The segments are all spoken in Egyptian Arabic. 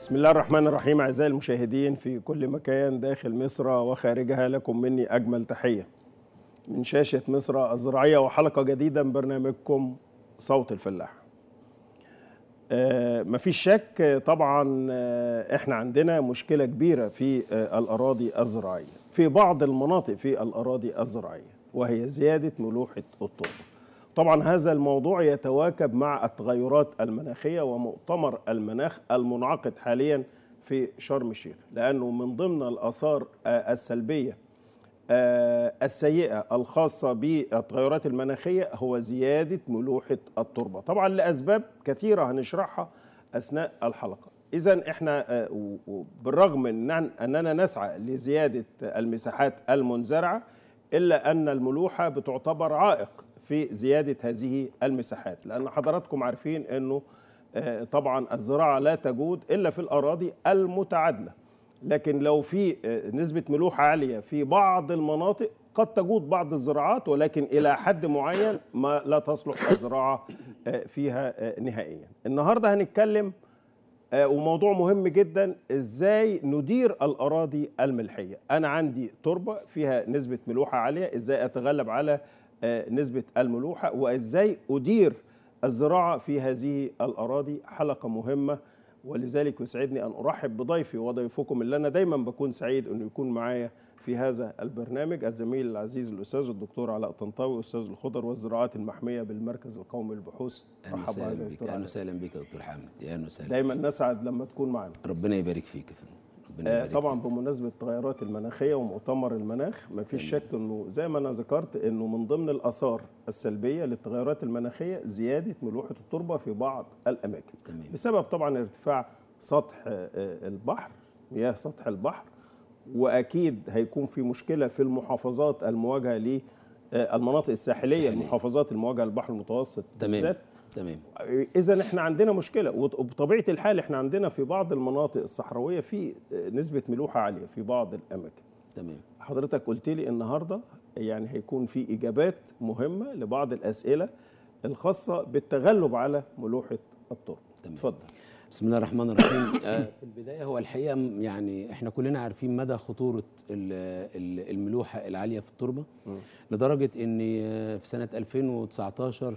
بسم الله الرحمن الرحيم أعزائي المشاهدين في كل مكان داخل مصر وخارجها لكم مني أجمل تحية من شاشة مصر الزراعية وحلقة جديدة من برنامجكم صوت الفلاح آه مفيش شك آه، طبعا آه، احنا عندنا مشكلة كبيرة في آه الأراضي الزراعية في بعض المناطق في الأراضي الزراعية وهي زيادة ملوحة التربة طبعا هذا الموضوع يتواكب مع التغيرات المناخية ومؤتمر المناخ المنعقد حاليا في شرم الشيخ لأنه من ضمن الآثار آه، السلبية آه، السيئة الخاصة بالتغيرات المناخية هو زيادة ملوحة التربة طبعا لأسباب كثيرة هنشرحها أثناء الحلقة إذا إحنا آه، و- و- بالرغم من أننا نسعى لزيادة المساحات المنزرعة إلا أن الملوحة بتعتبر عائق في زيادة هذه المساحات لأن حضراتكم عارفين أنه آه، طبعا الزراعة لا تجود إلا في الأراضي المتعادلة لكن لو في آه، نسبة ملوحة عالية في بعض المناطق قد تجود بعض الزراعات ولكن إلى حد معين ما لا تصلح الزراعة آه، فيها آه، نهائيا النهاردة هنتكلم آه، وموضوع مهم جدا ازاي ندير الاراضي الملحيه انا عندي تربه فيها نسبه ملوحه عاليه ازاي اتغلب على آه، نسبه الملوحه وازاي ادير الزراعه في هذه الاراضي حلقه مهمه ولذلك يسعدني ان ارحب بضيفي وضيفكم اللي انا دايما بكون سعيد انه يكون معايا في هذا البرنامج الزميل العزيز الاستاذ الدكتور علاء طنطاوي استاذ الخضر والزراعات المحميه بالمركز القومي للبحوث اهلا مرحبا وسهلا يا بك دكتور اهلا علاء. وسهلا بك يا دكتور حامد يا اهلا وسهلا دايما نسعد لما تكون معنا ربنا يبارك فيك يا فندم ربنا آه، يبارك طبعا فيك. بمناسبه التغيرات المناخيه ومؤتمر المناخ ما فيش شك انه زي ما انا ذكرت انه من ضمن الاثار السلبيه للتغيرات المناخيه زياده ملوحه التربه في بعض الاماكن تمام بسبب طبعا ارتفاع سطح آه، آه، البحر مياه سطح البحر واكيد هيكون في مشكله في المحافظات المواجهه للمناطق الساحليه الساحلية. المحافظات المواجهه للبحر المتوسط تمام بالذات تمام اذا احنا عندنا مشكله وط- وبطبيعه الحال احنا عندنا في بعض المناطق الصحراويه في نسبه ملوحه عاليه في بعض الاماكن تمام حضرتك قلت لي النهارده يعني هيكون في اجابات مهمه لبعض الاسئله الخاصه بالتغلب على ملوحه التربه تمام. اتفضل بسم الله الرحمن الرحيم آه، في البدايه هو الحقيقه م- يعني احنا كلنا عارفين مدى خطوره ال- ال- الملوحه العاليه في التربه لدرجه ان آه، في سنه 2019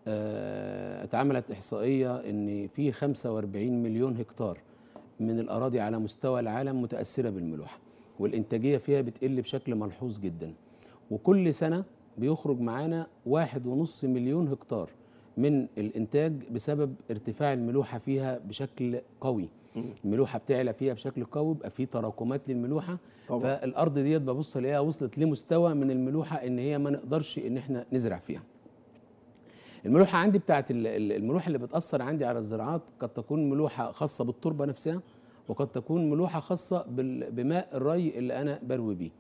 آه، اتعملت احصائيه ان في 45 مليون هكتار من الاراضي على مستوى العالم متاثره بالملوحه والانتاجيه فيها بتقل بشكل ملحوظ جدا وكل سنه بيخرج معانا واحد ونص مليون هكتار من الانتاج بسبب ارتفاع الملوحه فيها بشكل قوي الملوحه بتعلى فيها بشكل قوي بيبقى في تراكمات للملوحه طبعا. فالارض ديت ببص الاقيها وصلت لمستوى من الملوحه ان هي ما نقدرش ان احنا نزرع فيها الملوحه عندي بتاعت ال- ال- الملوحه اللي بتاثر عندي على الزراعات قد تكون ملوحه خاصه بالتربه نفسها وقد تكون ملوحه خاصه بال- بماء الري اللي انا بروي بيه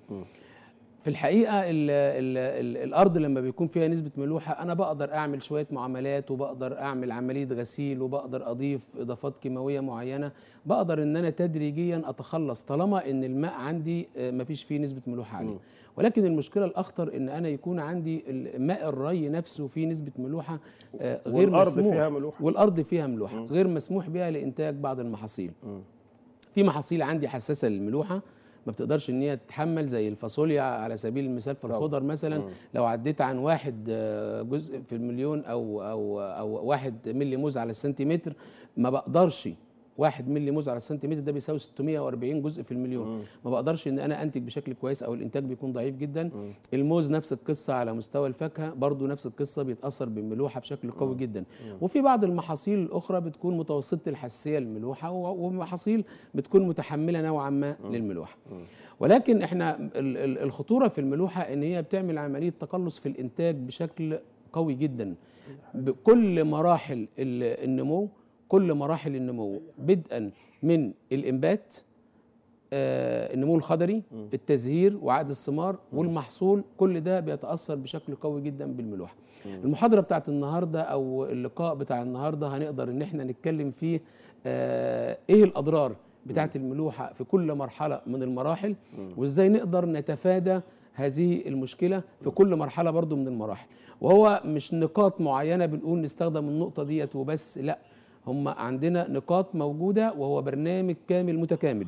في الحقيقه ال ال ال الارض لما بيكون فيها نسبه ملوحه انا بقدر اعمل شويه معاملات وبقدر اعمل عمليه غسيل وبقدر اضيف اضافات كيماويه معينه بقدر ان انا تدريجيا اتخلص طالما ان الماء عندي آه، مفيش فيه نسبه ملوحه عاليه ولكن المشكله الاخطر ان انا يكون عندي ال- ماء الري نفسه فيه نسبه ملوحه آه، غير والأرض مسموح فيها ملوحة. والارض فيها ملوحه غير مسموح بها لانتاج بعض المحاصيل في محاصيل عندي حساسه للملوحه ما بتقدرش ان هي تتحمل زي الفاصوليا على سبيل المثال في الخضر مثلا لو عديت عن واحد آه، جزء في المليون او او او واحد ملي موز على السنتيمتر ما بقدرش واحد ملي موز على السنتيمتر ده بيساوي 640 جزء في المليون ما بقدرش ان انا انتج بشكل كويس او الانتاج بيكون ضعيف جدا الموز نفس القصه على مستوى الفاكهه برضو نفس القصه بيتاثر بالملوحه بشكل قوي جدا وفي بعض المحاصيل الاخرى بتكون متوسطه الحساسيه للملوحه و- ومحاصيل بتكون متحمله نوعا ما للملوحه ولكن احنا ال- ال- الخطوره في الملوحه ان هي بتعمل عمليه تقلص في الانتاج بشكل قوي جدا بكل مراحل ال- النمو كل مراحل النمو بدءا من الانبات آه، النمو الخضري التزهير وعقد الثمار والمحصول كل ده بيتاثر بشكل قوي جدا بالملوحه المحاضره بتاعت النهارده او اللقاء بتاع النهارده هنقدر ان احنا نتكلم فيه آه، ايه الاضرار بتاعت الملوحه في كل مرحله من المراحل وازاي نقدر نتفادى هذه المشكله في كل مرحله برضو من المراحل وهو مش نقاط معينه بنقول نستخدم النقطه ديت وبس لا هم عندنا نقاط موجوده وهو برنامج كامل متكامل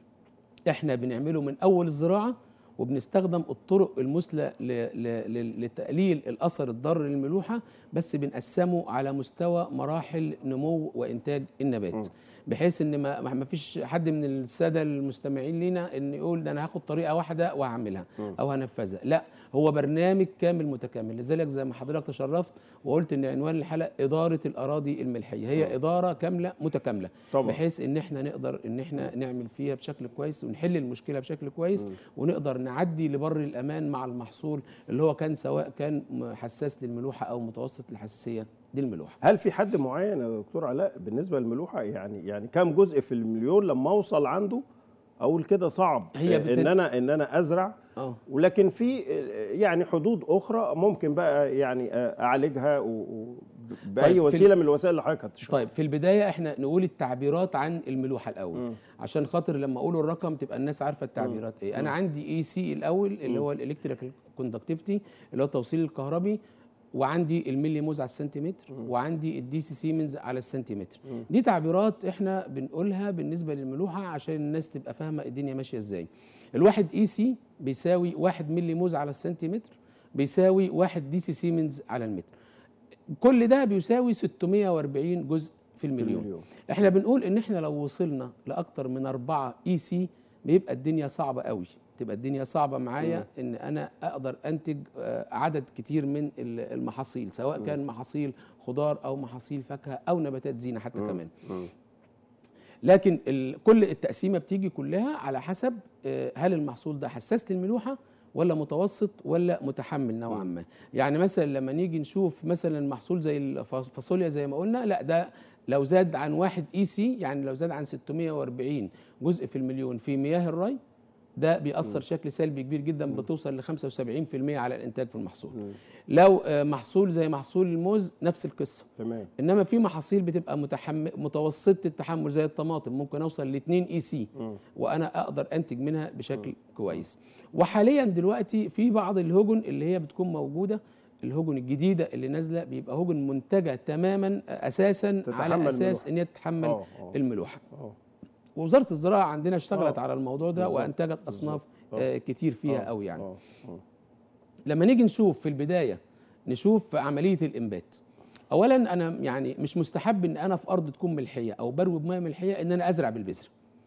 احنا بنعمله من اول الزراعه وبنستخدم الطرق المثلى ل- ل- ل- لتقليل الاثر الضار للملوحه بس بنقسمه على مستوى مراحل نمو وانتاج النبات بحيث ان ما ما ما فيش حد من الساده المستمعين لينا ان يقول ده انا هاخد طريقه واحده وهعملها او هنفذها لا هو برنامج كامل متكامل لذلك زي ما حضرتك تشرفت وقلت ان عنوان الحلقه اداره الاراضي الملحيه هي اداره كامله متكامله طبعا. بحيث ان احنا نقدر ان احنا نعمل فيها بشكل كويس ونحل المشكله بشكل كويس ونقدر نعدي لبر الامان مع المحصول اللي هو كان سواء كان حساس للملوحه او متوسط الحساسيه للملوحه هل في حد معين يا دكتور علاء بالنسبه للملوحه يعني يعني كم جزء في المليون لما اوصل عنده اقول كده صعب هي آه، بتن- ان انا ان انا ازرع اه ولكن في آه، يعني حدود اخرى ممكن بقى يعني آه، اعالجها و- و- باي طيب، في وسيله من الوسائل اللي حضرتك هتشرحها طيب في البدايه احنا نقول التعبيرات عن الملوحه الاول مم. عشان خاطر لما اقول الرقم تبقى الناس عارفه التعبيرات ايه انا عندي اي سي الاول اللي هو الالكتريكال كوندكتيفيتي اللي هو التوصيل الكهربي وعندي الملي موز على السنتيمتر وعندي الدي سي سيمنز على السنتيمتر دي تعبيرات احنا بنقولها بالنسبه للملوحه عشان الناس تبقى فاهمه الدنيا ماشيه ازاي الواحد اي سي بيساوي 1 ملي موز على السنتيمتر بيساوي 1 دي سي سيمنز على المتر كل ده بيساوي 640 جزء في المليون المليون. احنا بنقول ان احنا لو وصلنا لاكتر من 4 اي سي بيبقى الدنيا صعبه قوي تبقى الدنيا صعبه معايا ان انا اقدر انتج آه، عدد كتير من ال- المحاصيل سواء كان محاصيل خضار او محاصيل فاكهه او نباتات زينه حتى كمان مم. لكن ال- كل التقسيمه بتيجي كلها على حسب آه، هل المحصول ده حساس للملوحه ولا متوسط ولا متحمل نوعا ما يعني مثلا لما نيجي نشوف مثلا محصول زي الفاصوليا زي ما قلنا لا ده لو زاد عن واحد اي سي يعني لو زاد عن 640 جزء في المليون في مياه الري ده بيأثر شكل سلبي كبير جدا بتوصل ل 75% على الانتاج في المحصول لو آه، محصول زي محصول الموز نفس القصه تمام انما في محاصيل بتبقى متحمل متوسطه التحمل زي الطماطم ممكن اوصل ل 2 اي سي مم. وانا اقدر انتج منها بشكل كويس وحاليا دلوقتي في بعض الهجن اللي هي بتكون موجوده الهجن الجديده اللي نازله بيبقى هجن منتجه تماما اساسا تتحمل على اساس الملوحة. ان هي تتحمل آه، آه. الملوحه اه ووزاره الزراعه عندنا اشتغلت آه. على الموضوع ده بالظبط. وانتجت اصناف بالظبط. آه. آه، كتير فيها آه. قوي يعني آه. آه. لما نيجي نشوف في البدايه نشوف عمليه الانبات اولا انا يعني مش مستحب ان انا في ارض تكون ملحيه او بروي بميه ملحيه ان انا ازرع بالبذره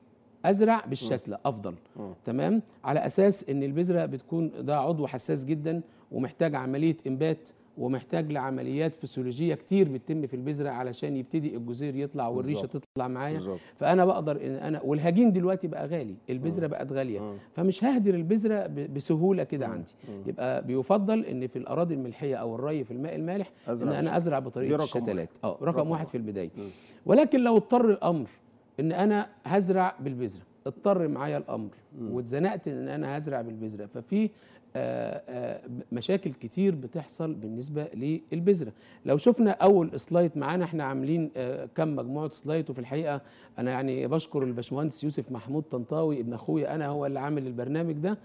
ازرع بالشتله افضل مم. تمام على اساس ان البذره بتكون ده عضو حساس جدا ومحتاج عمليه انبات ومحتاج لعمليات فسيولوجيه كتير بتتم في البذره علشان يبتدي الجذير يطلع والريشه بالظبط. تطلع معايا بالظبط فانا بقدر ان انا والهجين دلوقتي بقى غالي البذره بقت غاليه مم. فمش ههدر البذره ب- بسهوله كده عندي مم. يبقى بيفضل ان في الاراضي الملحيه او الري في الماء المالح ان أزرع انا ازرع دي بطريقه رقم الشتلات اه رقم, رقم واحد واحد. في البدايه مم. ولكن لو اضطر الامر ان انا هزرع بالبذره اضطر معايا الامر واتزنقت ان انا هزرع بالبذره ففي آه، آه، مشاكل كتير بتحصل بالنسبه للبذره لو شفنا اول سلايد معانا احنا عاملين آه، كم مجموعه سلايد وفي الحقيقه انا يعني بشكر الباشمهندس يوسف محمود طنطاوي ابن اخويا انا هو اللي عامل البرنامج ده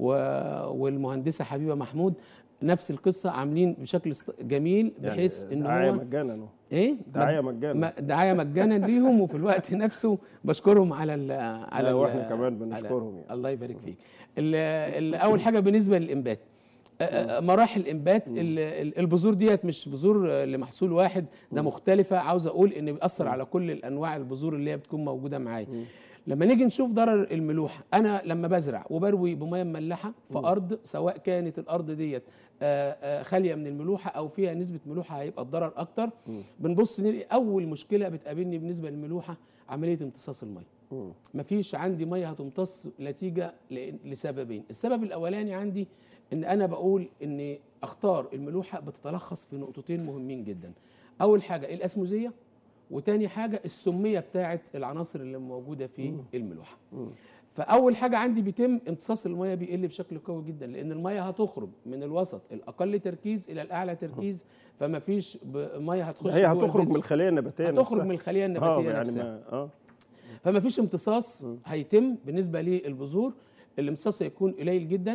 و- والمهندسه حبيبه محمود نفس القصه عاملين بشكل است- جميل بحيث يعني ان دعايه هو مجانا أهو. ايه دعايه مجانا ما- دعايه مجانا ليهم وفي الوقت نفسه بشكرهم على ال على لا، ال- واحنا كمان على- بنشكرهم يعني. الله يبارك فيك ال- ال- اول حاجه بالنسبه للانبات آه، آه، مراحل الانبات ال- ال- البذور ديت مش بذور آه، لمحصول واحد ده مختلفه عاوز اقول ان بيأثر على كل الانواع البذور اللي هي بتكون موجوده معايا لما نيجي نشوف ضرر الملوحه انا لما بزرع وبروي بميه مملحه في ارض سواء كانت الارض ديت آه، آه، خاليه من الملوحه او فيها نسبه ملوحه هيبقى الضرر اكتر بنبص نلاقي اول مشكله بتقابلني بالنسبه للملوحه عمليه امتصاص الميه مم. مفيش عندي ميه هتمتص نتيجه ل- لسببين السبب الاولاني عندي ان انا بقول ان اختار الملوحه بتتلخص في نقطتين مهمين جدا اول حاجه الاسموزيه وتاني حاجه السميه بتاعه العناصر اللي موجوده في الملوحه مم. فاول حاجه عندي بيتم امتصاص الميه بيقل بشكل قوي جدا لان الميه هتخرج من الوسط الاقل تركيز الى الاعلى تركيز فما فيش ب- ميه هتخش هي جوه هتخرج من البذر. الخليه النباتيه هتخرج نفسها. من الخليه اه النباتيه يعني نفسها ما اه فما فيش امتصاص هيتم بالنسبه للبذور الامتصاص هيكون قليل جدا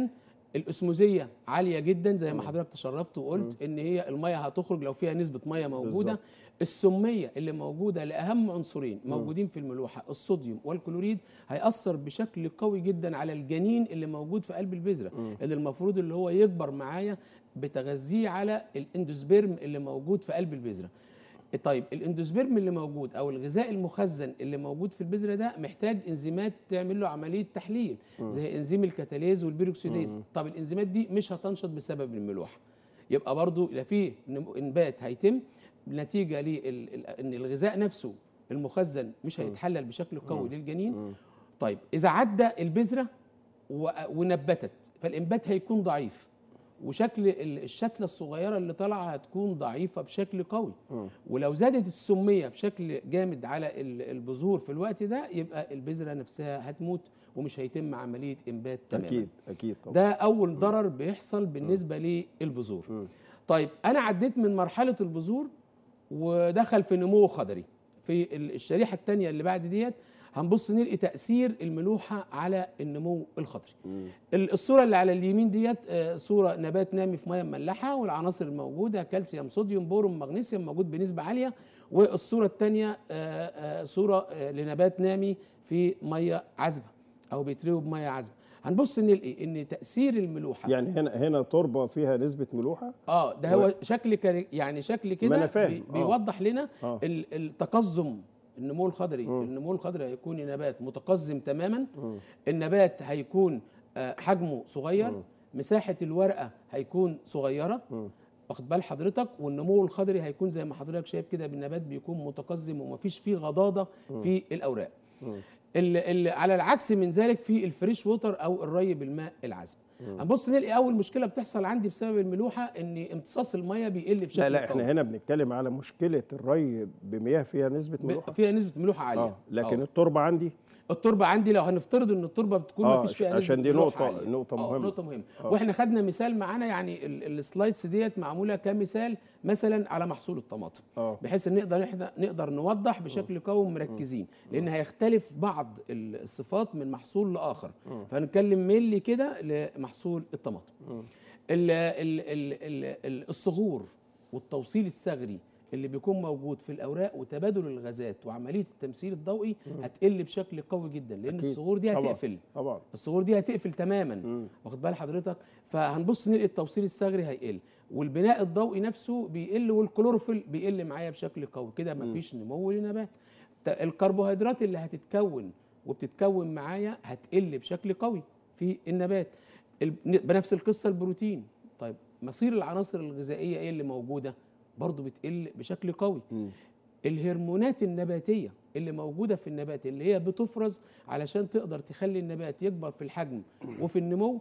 الاسموزيه عاليه جدا زي ما حضرتك تشرفت وقلت ان هي الميه هتخرج لو فيها نسبه ميه موجوده بالظبط. السميه اللي موجوده لاهم عنصرين موجودين في الملوحه الصوديوم والكلوريد هياثر بشكل قوي جدا على الجنين اللي موجود في قلب البذره اللي المفروض اللي هو يكبر معايا بتغذيه على الاندوسبيرم اللي موجود في قلب البذره طيب الاندوسبيرم اللي موجود او الغذاء المخزن اللي موجود في البذره ده محتاج انزيمات تعمل له عمليه تحليل زي انزيم الكتاليز والبيروكسيديز طب الانزيمات دي مش هتنشط بسبب الملوحه يبقى برضو لا في نم- انبات هيتم نتيجه لان الغذاء نفسه المخزن مش هيتحلل بشكل قوي للجنين طيب اذا عدى البذره و- ونبتت فالانبات هيكون ضعيف وشكل ال- الشتله الصغيره اللي طالعه هتكون ضعيفه بشكل قوي ولو زادت السميه بشكل جامد على ال- البذور في الوقت ده يبقى البذره نفسها هتموت ومش هيتم عمليه انبات تماما اكيد اكيد طبعا ده اول ضرر بيحصل بالنسبه للبذور طيب انا عديت من مرحله البذور ودخل في نمو خضري في ال- الشريحه الثانيه اللي بعد ديت هنبص نلقي تاثير الملوحه على النمو الخضري ال- الصوره اللي على اليمين ديت آه، صوره نبات نامي في ميه مملحه والعناصر الموجوده كالسيوم صوديوم بورون مغنيسيوم موجود بنسبه عاليه والصوره الثانيه صوره آه، لنبات نامي في ميه عذبه او بيتروي بميه عذبه هنبص نلقي ان تاثير الملوحه يعني هنا هنا تربه فيها نسبه ملوحه اه ده هو شكل كاري يعني شكل كده أنا فاهم، بي- آه. بيوضح لنا آه. ال- التقزم النمو الخضري النمو الخضري هيكون نبات متقزم تماما النبات هيكون آه، حجمه صغير مساحه الورقه هيكون صغيره واخد بال حضرتك والنمو الخضري هيكون زي ما حضرتك شايف كده بالنبات بيكون متقزم ومفيش فيه غضاضه في الاوراق ال ال على العكس من ذلك في الفريش ووتر او الري بالماء العذب هنبص نلاقي اول مشكله بتحصل عندي بسبب الملوحه ان امتصاص الميه بيقل بشكل لا لا قوي. احنا هنا بنتكلم على مشكله الري بمياه فيها نسبه ب- ملوحه فيها نسبه ملوحه عاليه اه لكن آه. التربه عندي التربه عندي لو هنفترض ان التربه بتكون آه، ما فيش فيها عشان نسبة دي ملوحة نقطة- عالية. نقطة آه، مهمة. نقطه مهمه آه. واحنا خدنا مثال معانا يعني ال- السلايدز ديت معموله كمثال مثلا على محصول الطماطم اه بحيث ان نقدر احنا نقدر نوضح بشكل قوي ومركزين لان هيختلف بعض ال- الصفات من محصول لاخر فهنتكلم ملي كده لمحصول الطماطم ال ال ال ال ال الصغور والتوصيل الثغري اللي بيكون موجود في الاوراق وتبادل الغازات وعمليه التمثيل الضوئي هتقل بشكل قوي جدا لان أكيد. الصغور دي طبعاً. هتقفل طبعا الصغور دي هتقفل تماما واخد بال حضرتك فهنبص نلقي التوصيل الثغري هيقل والبناء الضوئي نفسه بيقل والكلوروفيل بيقل معايا بشكل قوي كده مفيش نمو لنبات ت- الكربوهيدرات اللي هتتكون وبتتكون معايا هتقل بشكل قوي في النبات ال- بنفس القصه البروتين طيب مصير العناصر الغذائيه ايه اللي موجوده برضو بتقل بشكل قوي الهرمونات النباتيه اللي موجوده في النبات اللي هي بتفرز علشان تقدر تخلي النبات يكبر في الحجم وفي النمو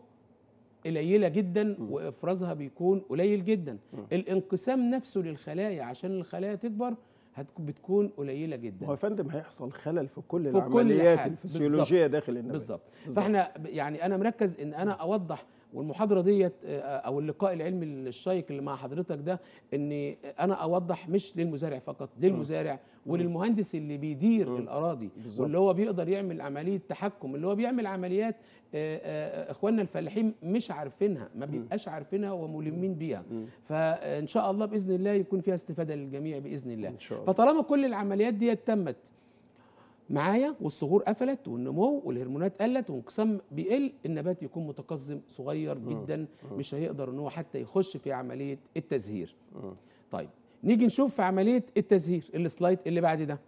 قليله جدا وافرازها بيكون قليل جدا الانقسام نفسه للخلايا عشان الخلايا تكبر هتكون بتكون قليله هو جدا يا فندم هيحصل خلل في كل في كل العمليات حاجة. الفسيولوجيه داخل النبات بالظبط بالظبط. فاحنا ب- يعني انا مركز ان انا اوضح والمحاضره ديت آه، او اللقاء العلمي الشيق اللي مع حضرتك ده ان انا اوضح مش للمزارع فقط للمزارع وللمهندس اللي بيدير الاراضي بالظبط. واللي هو بيقدر يعمل عمليه تحكم اللي هو بيعمل عمليات آه، آه، اخواننا الفلاحين مش عارفينها ما بيبقاش عارفينها وملمين بيها فان شاء الله باذن الله يكون فيها استفاده للجميع باذن الله إن شاء الله. فطالما كل العمليات دي تمت معايا والصغور قفلت والنمو والهرمونات قلت وانقسام بيقل النبات يكون متقزم صغير جدا مش هيقدر ان هو حتى يخش في عمليه التزهير طيب نيجي نشوف في عمليه التزهير السلايد اللي بعد ده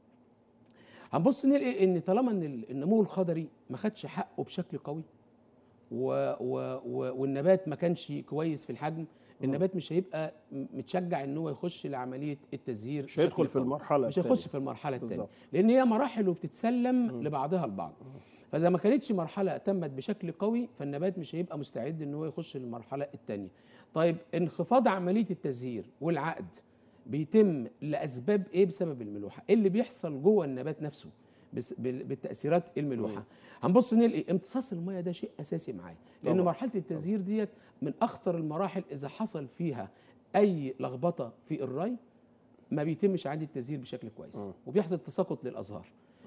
هنبص نلاقي ان طالما ان النمو الخضري ما خدش حقه بشكل قوي و و و والنبات ما كانش كويس في الحجم النبات مش هيبقى م- متشجع ان هو يخش لعمليه التزهير مش هيدخل بشكل في قوي. المرحله مش هيخش في المرحله الثانيه بالظبط. لان هي مراحل وبتتسلم لبعضها البعض فاذا ما كانتش مرحله تمت بشكل قوي فالنبات مش هيبقى مستعد ان هو يخش للمرحله الثانيه طيب انخفاض عمليه التزهير والعقد بيتم لاسباب ايه بسبب الملوحه ايه اللي بيحصل جوه النبات نفسه بس- بال- بالتاثيرات الملوحه هنبص نلاقي امتصاص الميه ده شيء اساسي معايا لان طبعا. مرحله التزهير ديت من اخطر المراحل اذا حصل فيها اي لخبطه في الري ما بيتمش عندي التزهير بشكل كويس وبيحصل تساقط للازهار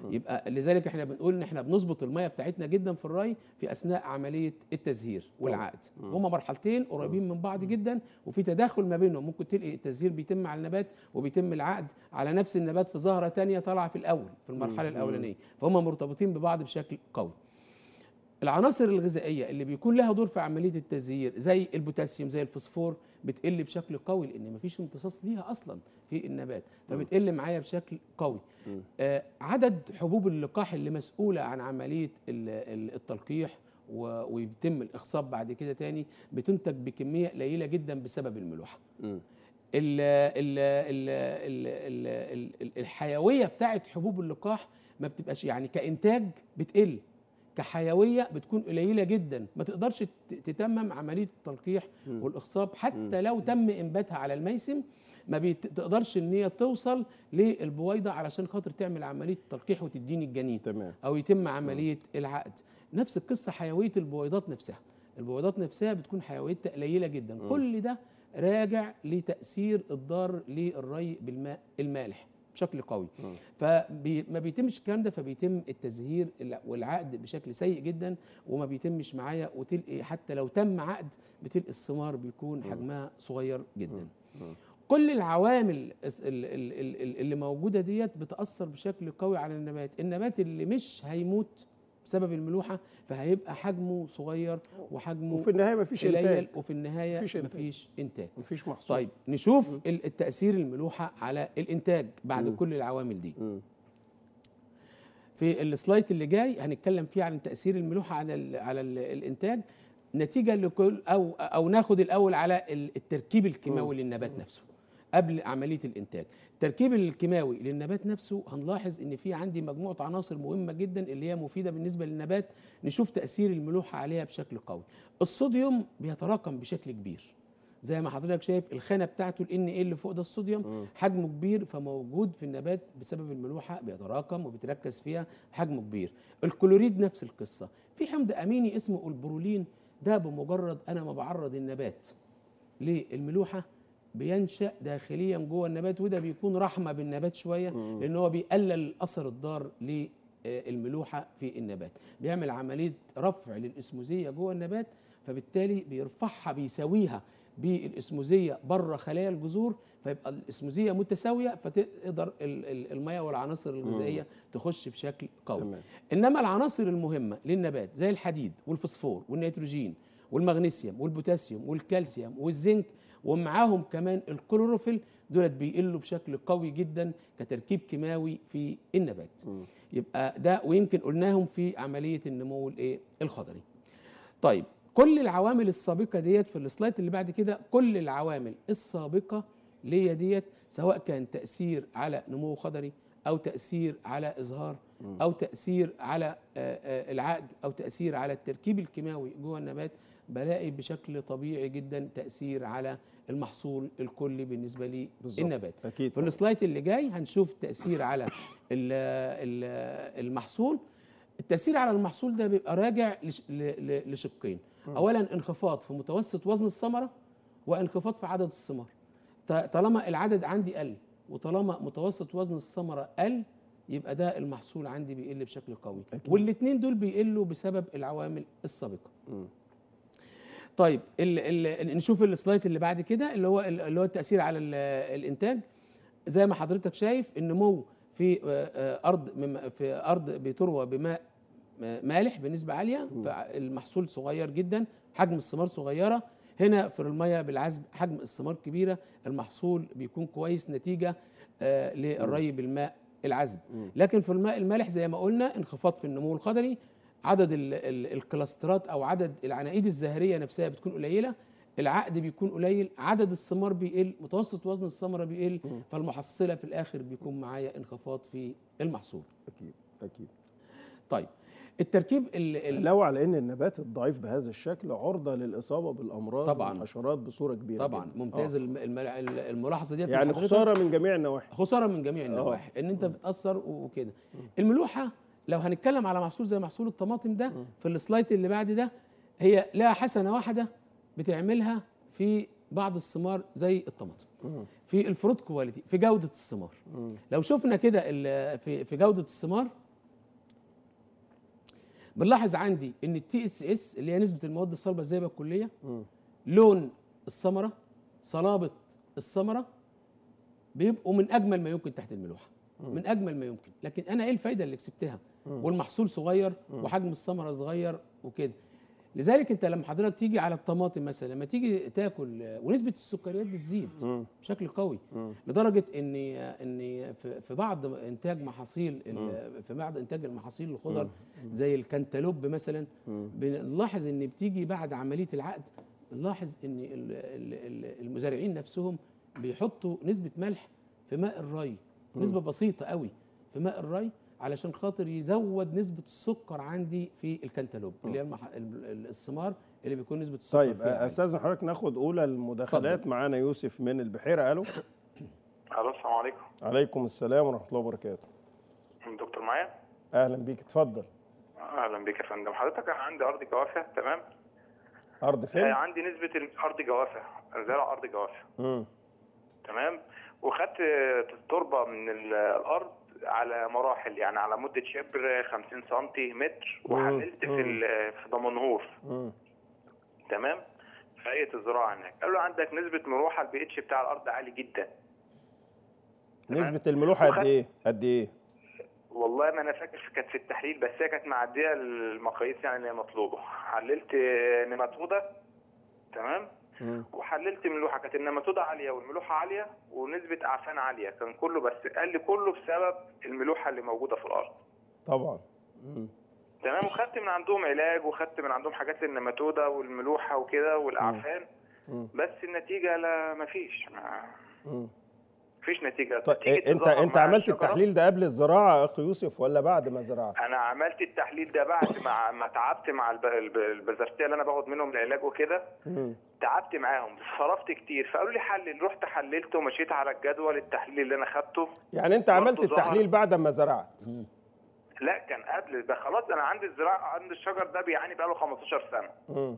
يبقى لذلك احنا بنقول ان احنا بنظبط الميه بتاعتنا جدا في الري في اثناء عمليه التزهير والعقد هما مرحلتين قريبين من بعض جدا وفي تداخل ما بينهم ممكن تلاقي التزهير بيتم على النبات وبيتم العقد على نفس النبات في زهره تانية طالعه في الاول في المرحله الاولانيه فهم مرتبطين ببعض بشكل قوي العناصر الغذائيه اللي بيكون لها دور في عمليه التزهير زي البوتاسيوم زي الفوسفور بتقل بشكل قوي لان مفيش امتصاص ليها اصلا في النبات فبتقل معايا بشكل قوي آه عدد حبوب اللقاح اللي مسؤوله عن عمليه ال- ال- التلقيح و- ويتم الاخصاب بعد كده تاني بتنتج بكميه قليله جدا بسبب الملوحه مم. ال ال ال ال ال ال الحيويه بتاعت حبوب اللقاح ما بتبقاش يعني كانتاج بتقل كحيويه بتكون قليله جدا ما تقدرش ت- تتمم عمليه التلقيح والاخصاب حتى لو تم انباتها على الميسم ما بتقدرش ان هي توصل للبويضه علشان خاطر تعمل عمليه التلقيح وتديني الجنين تمام او يتم عمليه العقد نفس القصه حيويه البويضات نفسها البويضات نفسها بتكون حيويتها قليله جدا كل ده راجع لتاثير الضار للري بالماء المالح بشكل قوي فما بيتمش الكلام ده فبيتم التزهير الع- والعقد بشكل سيء جدا وما بيتمش معايا وتلقي حتى لو تم عقد بتلقي الثمار بيكون حجمها صغير جدا كل العوامل الس- ال- ال- ال- ال- اللي موجوده ديت بتاثر بشكل قوي على النبات النبات اللي مش هيموت بسبب الملوحه فهيبقى حجمه صغير وحجمه وفي النهايه مفيش قليل انتاج وفي النهايه مفيش إنتاج. مفيش انتاج مفيش محصول طيب نشوف ال- التاثير الملوحه على الانتاج بعد مم. كل العوامل دي مم. في السلايد اللي جاي هنتكلم فيه عن تاثير الملوحه على ال على ال الانتاج نتيجه لكل او او ناخد الاول على ال- التركيب الكيماوي للنبات نفسه قبل عمليه الانتاج التركيب الكيماوي للنبات نفسه هنلاحظ ان في عندي مجموعه عناصر مهمه جدا اللي هي مفيده بالنسبه للنبات نشوف تاثير الملوحه عليها بشكل قوي الصوديوم بيتراكم بشكل كبير زي ما حضرتك شايف الخانه بتاعته ال ان اللي فوق ده الصوديوم حجمه كبير فموجود في النبات بسبب الملوحه بيتراكم وبيتركز فيها حجمه كبير الكلوريد نفس القصه في حمض اميني اسمه البرولين ده بمجرد انا ما بعرض النبات للملوحه بينشا داخليا جوه النبات وده بيكون رحمه بالنبات شويه لان هو بيقلل اثر الضار للملوحه في النبات بيعمل عمليه رفع للاسموزيه جوه النبات فبالتالي بيرفعها بيساويها بالاسموزيه بره خلايا الجذور فيبقى الاسموزيه متساويه فتقدر ال- ال- الميه والعناصر الغذائيه تخش بشكل قوي تمام. انما العناصر المهمه للنبات زي الحديد والفوسفور والنيتروجين والمغنيسيوم والبوتاسيوم والكالسيوم والزنك ومعاهم كمان الكلوروفيل دولت بيقلوا بشكل قوي جدا كتركيب كيماوي في النبات يبقى ده ويمكن قلناهم في عمليه النمو الايه الخضري طيب كل العوامل السابقه ديت في السلايد اللي بعد كده كل العوامل السابقه ليا ديت سواء كان تاثير على نمو خضري او تاثير على ازهار او تاثير على آه، آه، العقد او تاثير على التركيب الكيماوي جوه النبات بلاقي بشكل طبيعي جدا تاثير على المحصول الكلي بالنسبه بالظبط. للنبات اكيد في السلايد اللي جاي هنشوف تاثير على ال- ال- المحصول التاثير على المحصول ده بيبقى راجع لش- ل- ل- لشقين اولا انخفاض في متوسط وزن الثمره وانخفاض في عدد الثمار ط- طالما العدد عندي قل وطالما متوسط وزن الثمره قل يبقى ده المحصول عندي بيقل بشكل قوي أكيد. والاثنين دول بيقلوا بسبب العوامل السابقه مم. طيب ال ال نشوف السلايد اللي بعد كده اللي هو اللي هو التاثير على ال- الانتاج زي ما حضرتك شايف النمو في آه، آه، ارض مم- في ارض بتروى بماء آه، مالح بنسبه عاليه فالمحصول صغير جدا حجم الثمار صغيره هنا في الميه بالعزب حجم الثمار كبيره المحصول بيكون كويس نتيجه آه، للري بالماء العذب لكن في الماء المالح زي ما قلنا انخفاض في النمو الخضري عدد ال ال الكلاسترات او عدد العناقيد الزهريه نفسها بتكون قليله العقد بيكون قليل عدد الثمار بيقل متوسط وزن الثمره بيقل فالمحصله في الاخر بيكون معايا انخفاض في المحصول اكيد اكيد طيب التركيب ال ال لو على ان النبات الضعيف بهذا الشكل عرضه للاصابه بالامراض طبعاً. والحشرات بصوره كبيره طبعا جداً. ممتاز آه. الم- الم- الملاحظه ديت من يعني حضرتك. خساره من جميع النواحي خساره من جميع النواحي ان انت بتاثر وكده الملوحه لو هنتكلم على محصول زي محصول الطماطم ده في السلايد اللي بعد ده هي لها حسنه واحده بتعملها في بعض الثمار زي الطماطم مم. في الفروت كواليتي في جوده الثمار مم. لو شفنا كده ال- في في جوده الثمار بنلاحظ عندي ان التي اس اس اللي هي نسبه المواد الصلبه الذابه الكليه مم. لون الثمره صلابه الثمره بيبقوا من اجمل ما يمكن تحت الملوحه من اجمل ما يمكن لكن انا ايه الفايده اللي كسبتها والمحصول صغير وحجم الثمره صغير وكده لذلك انت لما حضرتك تيجي على الطماطم مثلا لما تيجي تاكل ونسبه السكريات بتزيد مم. بشكل قوي مم. لدرجه ان ان في في بعض انتاج محاصيل ال- في بعض انتاج المحاصيل الخضر زي الكنتالوب مثلا بنلاحظ ان بتيجي بعد عمليه العقد نلاحظ ان ال- ال- ال- المزارعين نفسهم بيحطوا نسبه ملح في ماء الري نسبه بسيطه قوي في ماء الري علشان خاطر يزود نسبه السكر عندي في الكنتالوب اللي هي المح... ال- ال- الثمار اللي بيكون نسبه السكر طيب فيها عالية. استاذن حضرتك ناخد اولى المداخلات معانا يوسف من البحيره الو الو السلام عليكم عليكم السلام ورحمه الله وبركاته دكتور معايا اهلا بيك اتفضل اهلا بك يا فندم حضرتك انا عندي ارض جوافه تمام ارض آه فين عندي نسبه ارض جوافه أنا زارع ارض جوافه مم. تمام وخدت آه، التربه من ال- الارض على مراحل يعني على مده شبر 50 سم متر وحللت مم. في ال- في دمنهور مم. تمام في هيئه الزراعه هناك قالوا عندك نسبه مروحه البي اتش بتاع الارض عالي جدا تمام. نسبه الملوحه قد وخدت- ايه قد ايه والله ما انا فاكر كانت في التحليل بس هي كانت معديه المقاييس يعني اللي هي مطلوبه حللت آه، نيماتودا تمام مم. وحللت ملوحه كانت النيماتودا عاليه والملوحه عاليه ونسبه اعفان عاليه كان كله بس قال لي كله بسبب الملوحه اللي موجوده في الارض طبعا مم. تمام وخدت من عندهم علاج وخدت من عندهم حاجات للنيماتودا والملوحه وكده والاعفان مم. بس النتيجه لا مفيش ما مم. فيش نتيجه طيب نتيجة إيه، انت تظاهر انت مع عملت الشجرة. التحليل ده قبل الزراعه يا اخ يوسف ولا بعد ما زرعت انا عملت التحليل ده بعد ما ما تعبت مع الب- الب- البزرتيه اللي انا باخد منهم العلاج وكده مم. تعبت معاهم صرفت كتير فقالوا لي حلل رحت حللت ومشيت على الجدول التحليل اللي انا خدته يعني انت برضه عملت ظهر. التحليل بعد ما زرعت لا كان قبل ده خلاص انا عندي الزراعه عند الشجر ده بيعاني بقاله 15 سنه مم.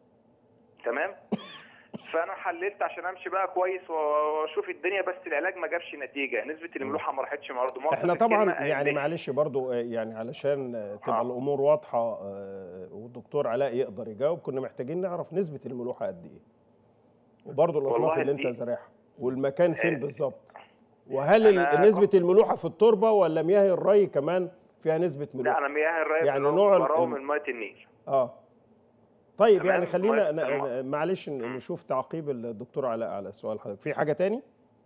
تمام فانا حللت عشان امشي بقى كويس واشوف الدنيا بس العلاج ما جابش نتيجه نسبه الملوحه ما راحتش برضه مؤقت احنا طبعا الكلمة يعني قال لي. معلش برضو آه، يعني علشان آه، تبقى آه. الامور واضحه آه، والدكتور علاء يقدر يجاوب كنا محتاجين نعرف نسبه الملوحه قد ايه وبرضو الاصناف والله اللي انت دي- زارعها والمكان فين آه، بالظبط وهل ال- أنا نسبه الملوحه في التربه ولا مياه الري كمان فيها نسبه لا ملوحه انا مياه الري يعني يعني نوع ال- نوع الم- من ميه النيل اه طيب تمام، يعني خلينا كويس، ن- تمام. ن- معلش ن- نشوف تعقيب الدكتور علاء على سؤال حضرتك في حاجه تاني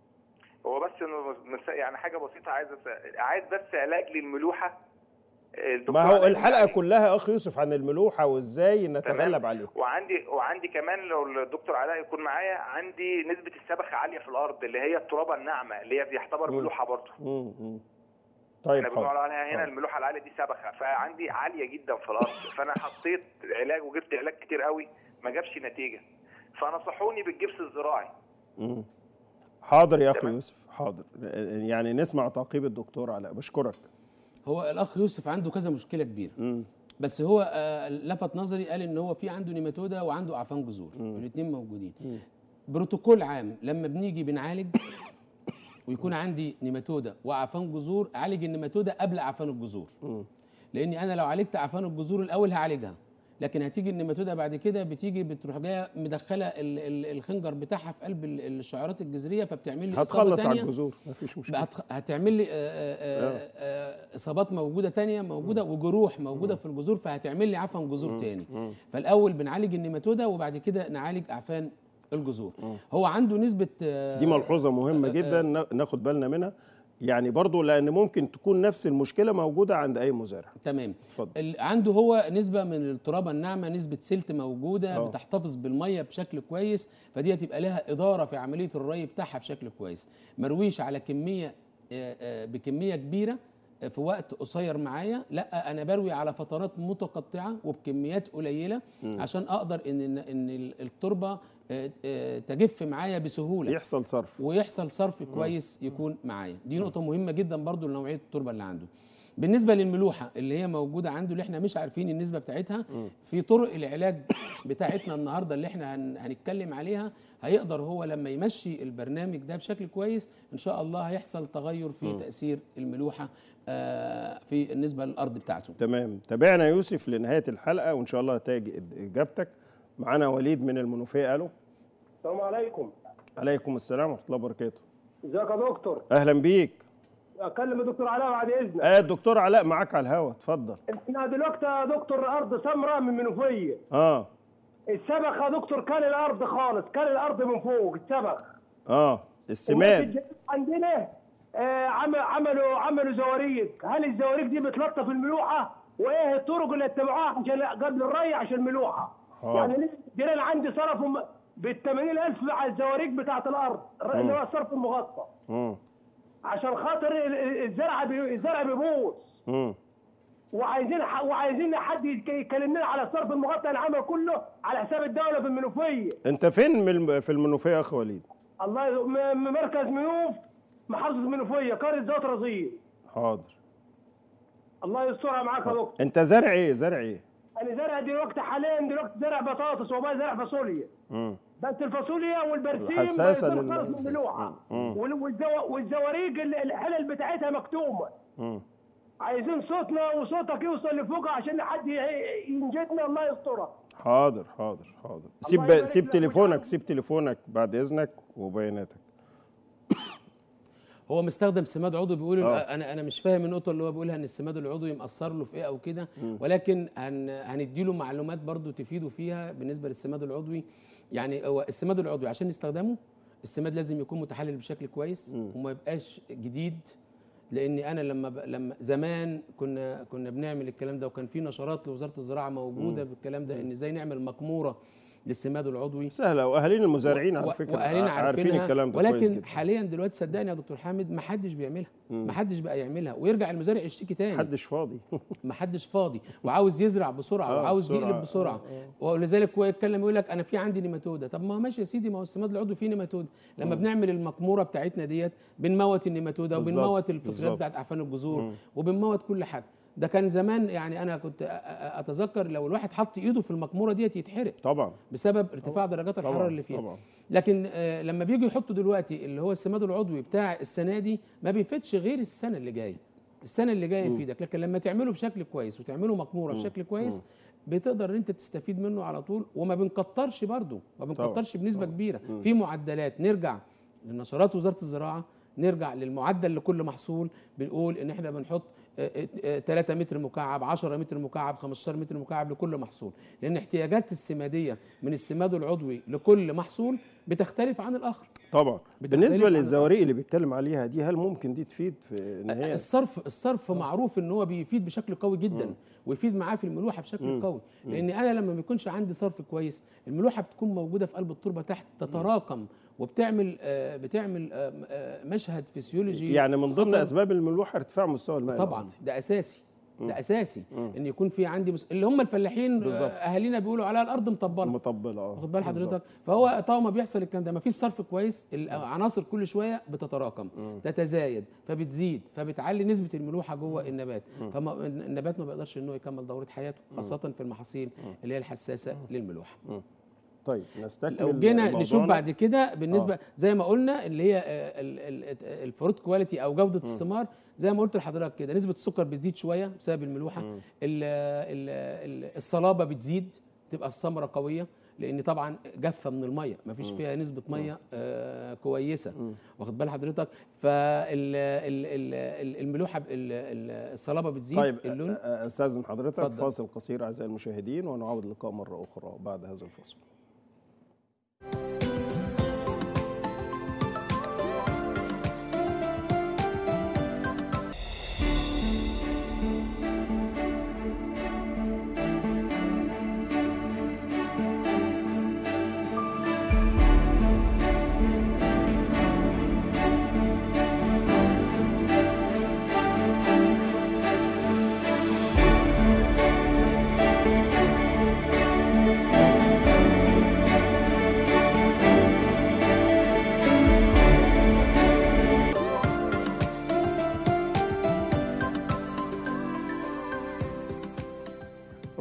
هو بس انه مس- يعني حاجه بسيطه عايز أس- عايز بس علاج للملوحه الدكتور ما هو علاء الحلقه يعني- كلها يا اخ يوسف عن الملوحه وازاي نتغلب عليها وعندي وعندي كمان لو الدكتور علاء يكون معايا عندي نسبه السبخ عاليه في الارض اللي هي الترابه الناعمه اللي هي بيعتبر مم. ملوحه برضه مم، مم. طيب احنا بنقول حاضر عليها هنا حاضر. الملوحه العاليه دي سبخه فعندي عاليه جدا في الارض فانا حطيت علاج وجبت علاج كتير قوي ما جابش نتيجه فنصحوني بالجبس الزراعي مم. حاضر يا اخ تمام. يوسف حاضر يعني نسمع تعقيب الدكتور علاء بشكرك هو الاخ يوسف عنده كذا مشكله كبيره مم. بس هو آه، لفت نظري قال ان هو في عنده نيماتودا وعنده اعفان جذور الاثنين موجودين مم. بروتوكول عام لما بنيجي بنعالج ويكون عندي نيماتودا واعفان جذور اعالج النيماتودا قبل اعفان الجذور مم. لاني انا لو عالجت اعفان الجذور الاول هعالجها لكن هتيجي النيماتودا بعد كده بتيجي بتروح جايه مدخله ال- ال- الخنجر بتاعها في قلب ال- الشعيرات الجذريه فبتعمل لي اصابه هتخلص على تانية الجذور مفيش مشكله هتخ- هتعمل لي آه، آه، آه، اصابات موجوده تانية موجوده وجروح موجوده في الجذور فهتعمل لي عفن جذور تاني مم. فالاول بنعالج النيماتودا وبعد كده نعالج اعفان الجذور هو عنده نسبه آه، دي ملحوظه مهمه آه، جدا نا- ناخد بالنا منها يعني برضو لان ممكن تكون نفس المشكله موجوده عند اي مزارع تمام اتفضل ال- عنده هو نسبه من الترابه الناعمه نسبه سلت موجوده آه. بتحتفظ بالميه بشكل كويس فدي هتبقى لها اداره في عمليه الري بتاعها بشكل كويس مرويش على كميه آه، آه، بكميه كبيره آه، في وقت قصير معايا لا انا بروي على فترات متقطعه وبكميات قليله عشان اقدر ان ان إن ال- التربه آه، آه، تجف معايا بسهوله يحصل صرف ويحصل صرف كويس يكون معايا دي نقطه مهمه جدا برضو لنوعيه التربه اللي عنده بالنسبه للملوحه اللي هي موجوده عنده اللي احنا مش عارفين النسبه بتاعتها في طرق العلاج بتاعتنا النهارده اللي احنا هن هنتكلم عليها هيقدر هو لما يمشي البرنامج ده بشكل كويس ان شاء الله هيحصل تغير في تاثير الملوحه آه، في النسبه للارض بتاعته تمام تابعنا يوسف لنهايه الحلقه وان شاء الله هتجي اجابتك معانا وليد من المنوفيه الو السلام عليكم عليكم السلام ورحمه الله وبركاته ازيك يا دكتور اهلا بيك اكلم الدكتور علاء بعد اذنك اه الدكتور علاء معاك على الهوا اتفضل احنا دلوقتي يا دكتور ارض سمراء من منوفيه اه السبخ يا دكتور كان الارض خالص كان الارض من فوق السبخ اه السماد والناس عندنا آه عمل عملوا عملوا زواريق هل الزواريق دي بتلطف الملوحه وايه الطرق اللي اتبعوها عشان قبل الري عشان الملوحه آه. يعني جيران عندي صرفوا بال 80000 على الزواريق بتاعت الارض اللي هو الصرف المغطى مم. عشان خاطر ال- ال- الزرع بي- الزرع بيبوظ مم. وعايزين ح- وعايزين حد يك- يكلمنا على الصرف المغطى العمل كله على حساب الدوله في المنوفيه انت فين من الم- في المنوفيه يا اخ وليد الله ي- م- م- مركز منوف محافظه منوفيه قريه ذات رصيد حاضر الله يسترها معاك يا دكتور انت زرع ايه زرع ايه انا زرع دلوقتي حاليا دلوقتي زرع بطاطس وما زرع فاصوليا مم. بس الفاصوليا والبرسيم حساسة بيصير لل- خالص من الملوحه مم. وال- والزو- والزواريق ال- الحلل بتاعتها مكتومه مم. عايزين صوتنا وصوتك يوصل لفوق عشان حد ي- ينجدنا الله يسترها حاضر حاضر حاضر سيب يبارك سيب لك تليفونك ويجعل- سيب تليفونك بعد اذنك وبياناتك هو مستخدم سماد عضوي بيقول آه. انا انا مش فاهم النقطه اللي هو بيقولها ان السماد العضوي مأثر له في ايه او كده ولكن هن هنديله معلومات برضو تفيده فيها بالنسبه للسماد العضوي يعني هو السماد العضوي عشان نستخدمه السماد لازم يكون متحلل بشكل كويس وما يبقاش جديد لاني انا لما ب... لما زمان كنا كنا بنعمل الكلام ده وكان في نشرات لوزاره الزراعه موجوده بالكلام ده ان ازاي نعمل مقموره للسماد العضوي سهله واهالينا المزارعين على و- فكره واهالينا عارفين عارفينها الكلام ده كويس ولكن جدا حاليا دلوقتي صدقني يا دكتور حامد ما حدش بيعملها ما حدش بقى يعملها ويرجع المزارع يشتكي تاني محدش فاضي ما حدش فاضي وعاوز يزرع بسرعه آه، وعاوز بسرعة. يقلب بسرعه ولذلك هو يتكلم يقول لك انا في عندي نيماتوده طب ما هو ماشي يا سيدي ما هو السماد العضوي فيه نيماتوده لما بنعمل المقموره بتاعتنا ديت بنموت النيماتوده بالظبط، وبنموت الفطريات بالظبط. بتاعت اعفان الجذور وبنموت كل حاجه ده كان زمان يعني انا كنت أ- أ- اتذكر لو الواحد حط ايده في المقموره ديت يتحرق طبعا بسبب ارتفاع درجات الحراره طبعاً، اللي فيها طبعاً. لكن آه، لما بيجوا يحطوا دلوقتي اللي هو السماد العضوي بتاع السنه دي ما بيفيدش غير السنه اللي جايه السنه اللي جايه يفيدك لكن لما تعمله بشكل كويس وتعمله مقموره بشكل كويس بتقدر ان انت تستفيد منه على طول وما بنكترش برضه ما بنكترش بنسبه كبيره في معدلات نرجع لنشرات وزاره الزراعه نرجع للمعدل لكل محصول بنقول ان احنا بنحط 3 متر مكعب 10 متر مكعب 15 متر مكعب لكل محصول لان احتياجات السماديه من السماد العضوي لكل محصول بتختلف عن الاخر طبعا بتختلف بالنسبه عن للزواريق اللي بيتكلم عليها دي هل ممكن دي تفيد في ان هي الصرف الصرف معروف ان هو بيفيد بشكل قوي جدا ويفيد معاه في الملوحه بشكل قوي لان انا لما ما بيكونش عندي صرف كويس الملوحه بتكون موجوده في قلب التربه تحت تتراكم وبتعمل آه بتعمل آه آه مشهد فسيولوجي يعني من ضمن خطر. اسباب الملوحه ارتفاع مستوى الماء طبعا الأرضي. ده اساسي ده اساسي ان يكون في عندي مس... اللي هم الفلاحين بالظبط. آه، اهالينا بيقولوا عليها الارض مطبله مطبله اه واخد بال بالظبط. حضرتك فهو طالما بيحصل الكلام ده ما فيش صرف كويس العناصر كل شويه بتتراكم تتزايد فبتزيد فبتعلي نسبه الملوحه جوه النبات فالنبات ما بيقدرش ان هو يكمل دوره حياته خاصه في المحاصيل اللي هي الحساسه للملوحه طيب نستكمل لو جينا نشوف موضوعنا. بعد كده بالنسبه زي ما قلنا اللي هي آه، ال- ال- الفروت كواليتي او جوده الثمار زي ما قلت لحضرتك كده نسبه السكر بتزيد شويه بسبب الملوحه ال- ال- ال- الصلابه بتزيد تبقى الثمره قويه لان طبعا جافه من الميه ما فيش فيها نسبه ميه آه كويسه واخد بال حضرتك فالملوحه الصلابه بتزيد طيب اللون أ- أ- استاذن حضرتك اتفضل. فاصل قصير اعزائي المشاهدين ونعود اللقاء مره اخرى بعد هذا الفصل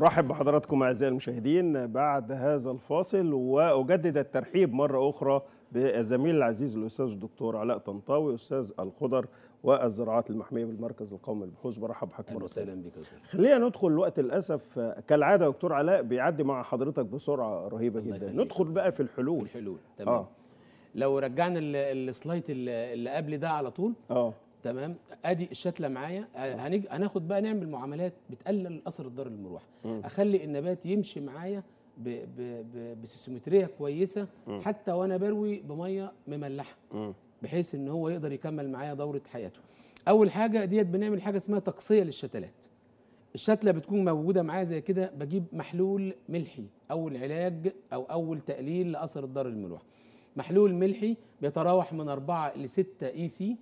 رحب بحضراتكم اعزائي المشاهدين بعد هذا الفاصل واجدد الترحيب مره اخرى بالزميل العزيز الاستاذ الدكتور علاء طنطاوي استاذ الخضر والزراعات المحميه بالمركز القومي للبحوث برحب بحضرتك اهلا مره ثانيه وسهلا بك يا دكتور. خلينا ندخل الوقت للاسف كالعاده دكتور علاء بيعدي مع حضرتك بسرعه رهيبه الله جدا يخليك. ندخل بقى في الحلول الحلول تمام اه آه. لو رجعنا ال- السلايد اللي اللي قبل ده على طول اه تمام ادي الشتله معايا هنج... هناخد بقى نعمل معاملات بتقلل اثر الضرر الملوحه اخلي النبات يمشي معايا ب... ب... ب... بسيستومتريه كويسه حتى وانا بروي بميه مملحه مم. بحيث ان هو يقدر يكمل معايا دوره حياته اول حاجه ديت بنعمل حاجه اسمها تقصيه للشتلات الشتله بتكون موجوده معايا زي كده بجيب محلول ملحي اول علاج او اول تقليل لاثر الضرر الملوحه محلول ملحي بيتراوح من 4 ل 6 اي سي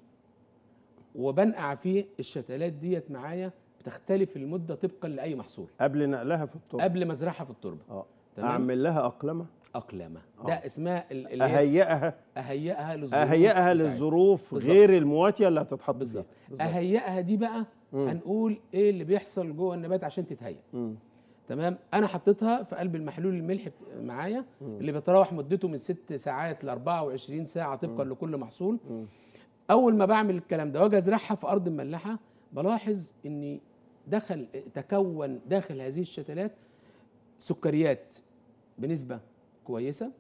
وبنقع فيه الشتلات ديت معايا بتختلف المده طبقا لاي محصول قبل نقلها في التربه قبل ما ازرعها في التربه اه تمام. اعمل لها اقلمه اقلمه ده اسمها ال- اللي هي اهيئها اهيئها للظروف اهيئها بتاعتها. للظروف بالظبط. غير المواتيه اللي هتتحط بالظبط فيها بالظبط. اهيئها دي بقى هنقول ايه اللي بيحصل جوه النبات عشان تتهيئ مم. تمام انا حطيتها في قلب المحلول الملحي بت- معايا اللي بيتراوح مدته من 6 ساعات ل 24 ساعه طبقا لكل محصول اول ما بعمل الكلام ده واجي ازرعها في ارض مملحه بلاحظ ان دخل تكون داخل هذه الشتلات سكريات بنسبه كويسه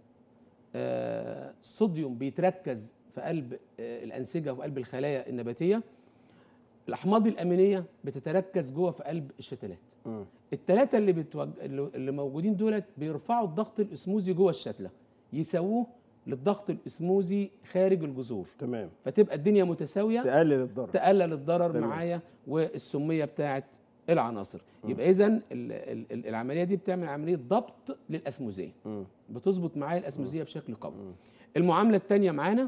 آه، صوديوم بيتركز في قلب آه، الانسجه وفي قلب الخلايا النباتيه الاحماض الامينيه بتتركز جوه في قلب الشتلات مم. الثلاثه اللي بتوج... اللي اللي موجودين دولت بيرفعوا الضغط الاسموزي جوه الشتله يساووه للضغط الاسموزي خارج الجذور تمام فتبقى الدنيا متساويه تقلل الضرر تقلل الضرر تمام. معايا والسميه بتاعت العناصر يبقى اذا العمليه دي بتعمل عمليه ضبط للاسموزيه مم. بتظبط معايا الاسموزيه بشكل قوي المعامله الثانيه معانا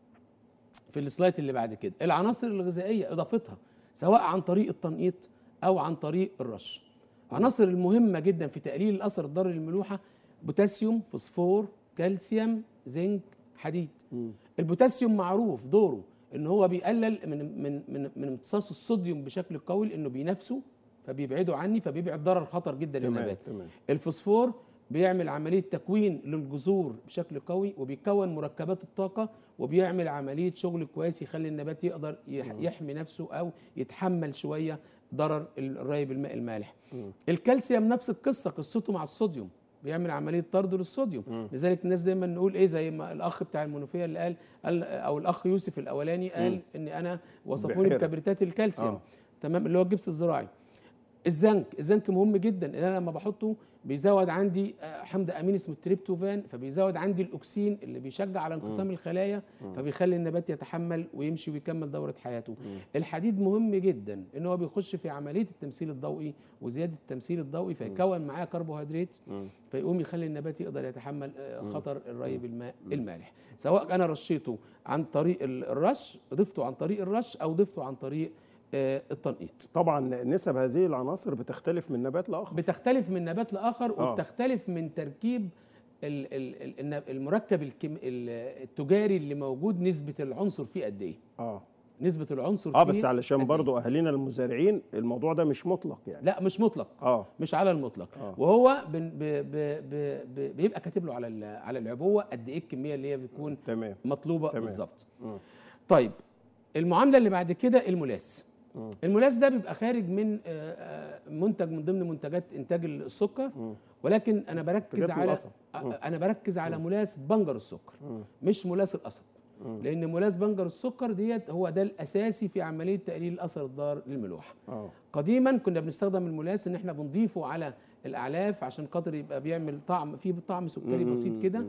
في السلايد اللي بعد كده العناصر الغذائيه اضافتها سواء عن طريق التنقيط او عن طريق الرش عناصر المهمه جدا في تقليل الاثر الضرر للملوحه بوتاسيوم فوسفور كالسيوم زنك حديد البوتاسيوم معروف دوره ان هو بيقلل من من من من امتصاص الصوديوم بشكل قوي لانه بينافسه فبيبعده عني فبيبعد ضرر خطر جدا تمام للنبات تمام الفوسفور بيعمل عمليه تكوين للجذور بشكل قوي وبيكون مركبات الطاقه وبيعمل عمليه شغل كويس يخلي النبات يقدر يح- يحمي نفسه او يتحمل شويه ضرر الري بالماء المالح الكالسيوم نفس القصه قصته مع الصوديوم بيعمل عمليه طرد للصوديوم لذلك الناس دايما نقول ايه زي ما الاخ بتاع المنوفيه اللي قال, قال او الاخ يوسف الاولاني قال ان انا وصفوني بحيرة. بكبريتات الكالسيوم آه. تمام اللي هو الجبس الزراعي الزنك الزنك مهم جدا ان انا لما بحطه بيزود عندي آه، حمض امين اسمه التريبتوفان فبيزود عندي الاكسين اللي بيشجع على انقسام الخلايا فبيخلي النبات يتحمل ويمشي ويكمل دوره حياته الحديد مهم جدا ان هو بيخش في عمليه التمثيل الضوئي وزياده التمثيل الضوئي فيكون معاه كربوهيدرات فيقوم يخلي النبات يقدر يتحمل آه، خطر الري بالماء المالح سواء انا رشيته عن طريق ال- الرش ضفته عن طريق الرش او ضفته عن طريق آه، التنقيط طبعا نسب هذه العناصر بتختلف من نبات لاخر بتختلف من نبات لاخر آه. وبتختلف من تركيب ال- ال- ال- النب- المركب الكيم- ال- التجاري اللي موجود نسبه العنصر فيه قد ايه اه نسبه العنصر اه فيه بس علشان قد إيه؟ برضو اهالينا المزارعين الموضوع ده مش مطلق يعني لا مش مطلق اه مش على المطلق آه. وهو بن- ب ب ب ب بيبقى كاتب له على ال- على العبوه قد ايه الكميه اللي هي بتكون تمام مطلوبه تمام. بالظبط مم. طيب المعامله اللي بعد كده الملاس مم. الملاس ده بيبقى خارج من آه، آه، منتج من ضمن منتجات انتاج السكر مم. ولكن انا بركز حاجات على القصب. آه، انا بركز على ملاس بنجر السكر مم. مش ملاس القصب مم. لان ملاس بنجر السكر ديت هو ده الاساسي في عمليه تقليل الاثر الضار للملوحه اه قديما كنا بنستخدم الملاس ان احنا بنضيفه على الاعلاف عشان خاطر يبقى بيعمل طعم فيه طعم سكري مم. بسيط كده